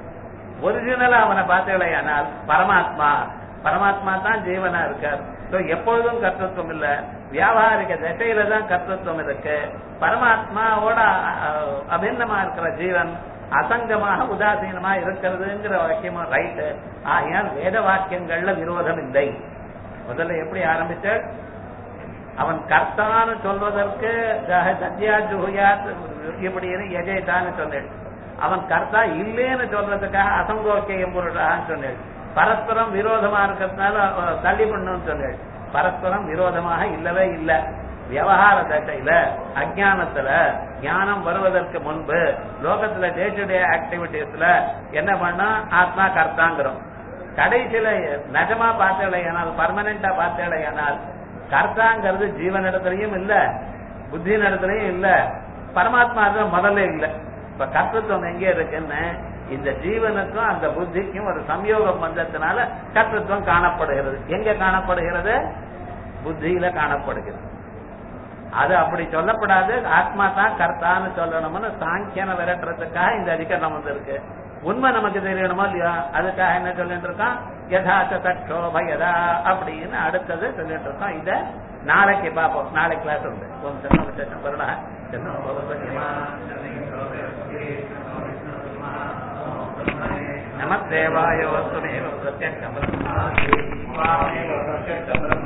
ஒரிஜினலா அவனை பார்த்தீங்களேயானால் பரமாத்மா பரமாத்மா தான் ஜீவனா இருக்கார் So, எப்பொழுதும் கர்த்தத்துவம் இல்ல வியாபாரிக திசையில தான் கர்த்தத்துவம் இருக்கு பரமாத்மாவோட அஹ், அபிண்ணமா இருக்கிற ஜீவன் அசங்கமாக உதாசீனமா இருக்கிறதுங்கிற வாக்கியமா ரைட்டு ஆகையால் வேத வாக்கியங்கள்ல விரோதம் இல்லை முதல்ல எப்படி ஆரம்பிச்சார் அவன் கர்த்தான்னு சொல்வதற்கு ஜஹ- சத்யா ஜுஹுயாத் இப்படின்னு எஜயதான்னு சொன்னேன் அவன் கர்த்தா இல்லேன்னு சொல்றதுக்காக அசங்கோக்கியம் புருஷான்னு சொன்னேன் பரஸ்பரம் விரோதமா இருக்கிறதுனால அஹ், தள்ளி பண்ணுன்னு சொன்னேன் பரஸ்பரம் விரோதமாக இல்லவே இல்ல விவகார தசையில அஜானத்துல ஞானம் வருவதற்கு முன்பு லோகத்துல டே டு டே ஆக்டிவிட்டிஸ்ல என்ன பண்ணா ஆத்மா கர்த்தாங்கிறோம் கடைசியில நிஜமா பார்த்தேடையானால் பர்மனண்டா பார்த்தேடையானால் கர்த்தாங்கிறது ஜீவனிடத்திலையும் இல்ல புத்தி இடத்துலயும் இல்ல பரமாத்மா தான் முதல்ல இல்ல இப்ப கர்த்தத்துவம் எங்க இருக்குன்னு இந்த ஜீவனுக்கும் அந்த புத்திக்கும் ஒரு சம்யோகம் வந்ததுனால கர்த்தத்துவம் காணப்படுகிறது எங்க காணப்படுகிறது புத்தியில காணப்படுகிறது அது அப்படி சொல்லப்படாது ஆத்மா தான் கர்த்தான்னு சொல்லணும்னு சாங்கியனை விரட்டுறதுக்காக இந்த அதிகரணம் வந்திருக்கு உண்மை நமக்கு தெரியணுமோ இல்லையா அதுக்காக என்ன சொல்லிட்டு இருக்கோம் யதாச தட்சோபயதா அப்படின்னு அடுத்தது சொல்லிட்டு இருக்கோம் இத நாளைக்கு பார்ப்போம் நாளைக்கு கிளாஸ் உண்டு ஓம் சன்ன விசேஷம் வருடா சன்ன பகவத்மா நமஸ்தேவாய வஸ்துமேவ பிரத்யக்ஷம் பிரம்மாஸ்மி.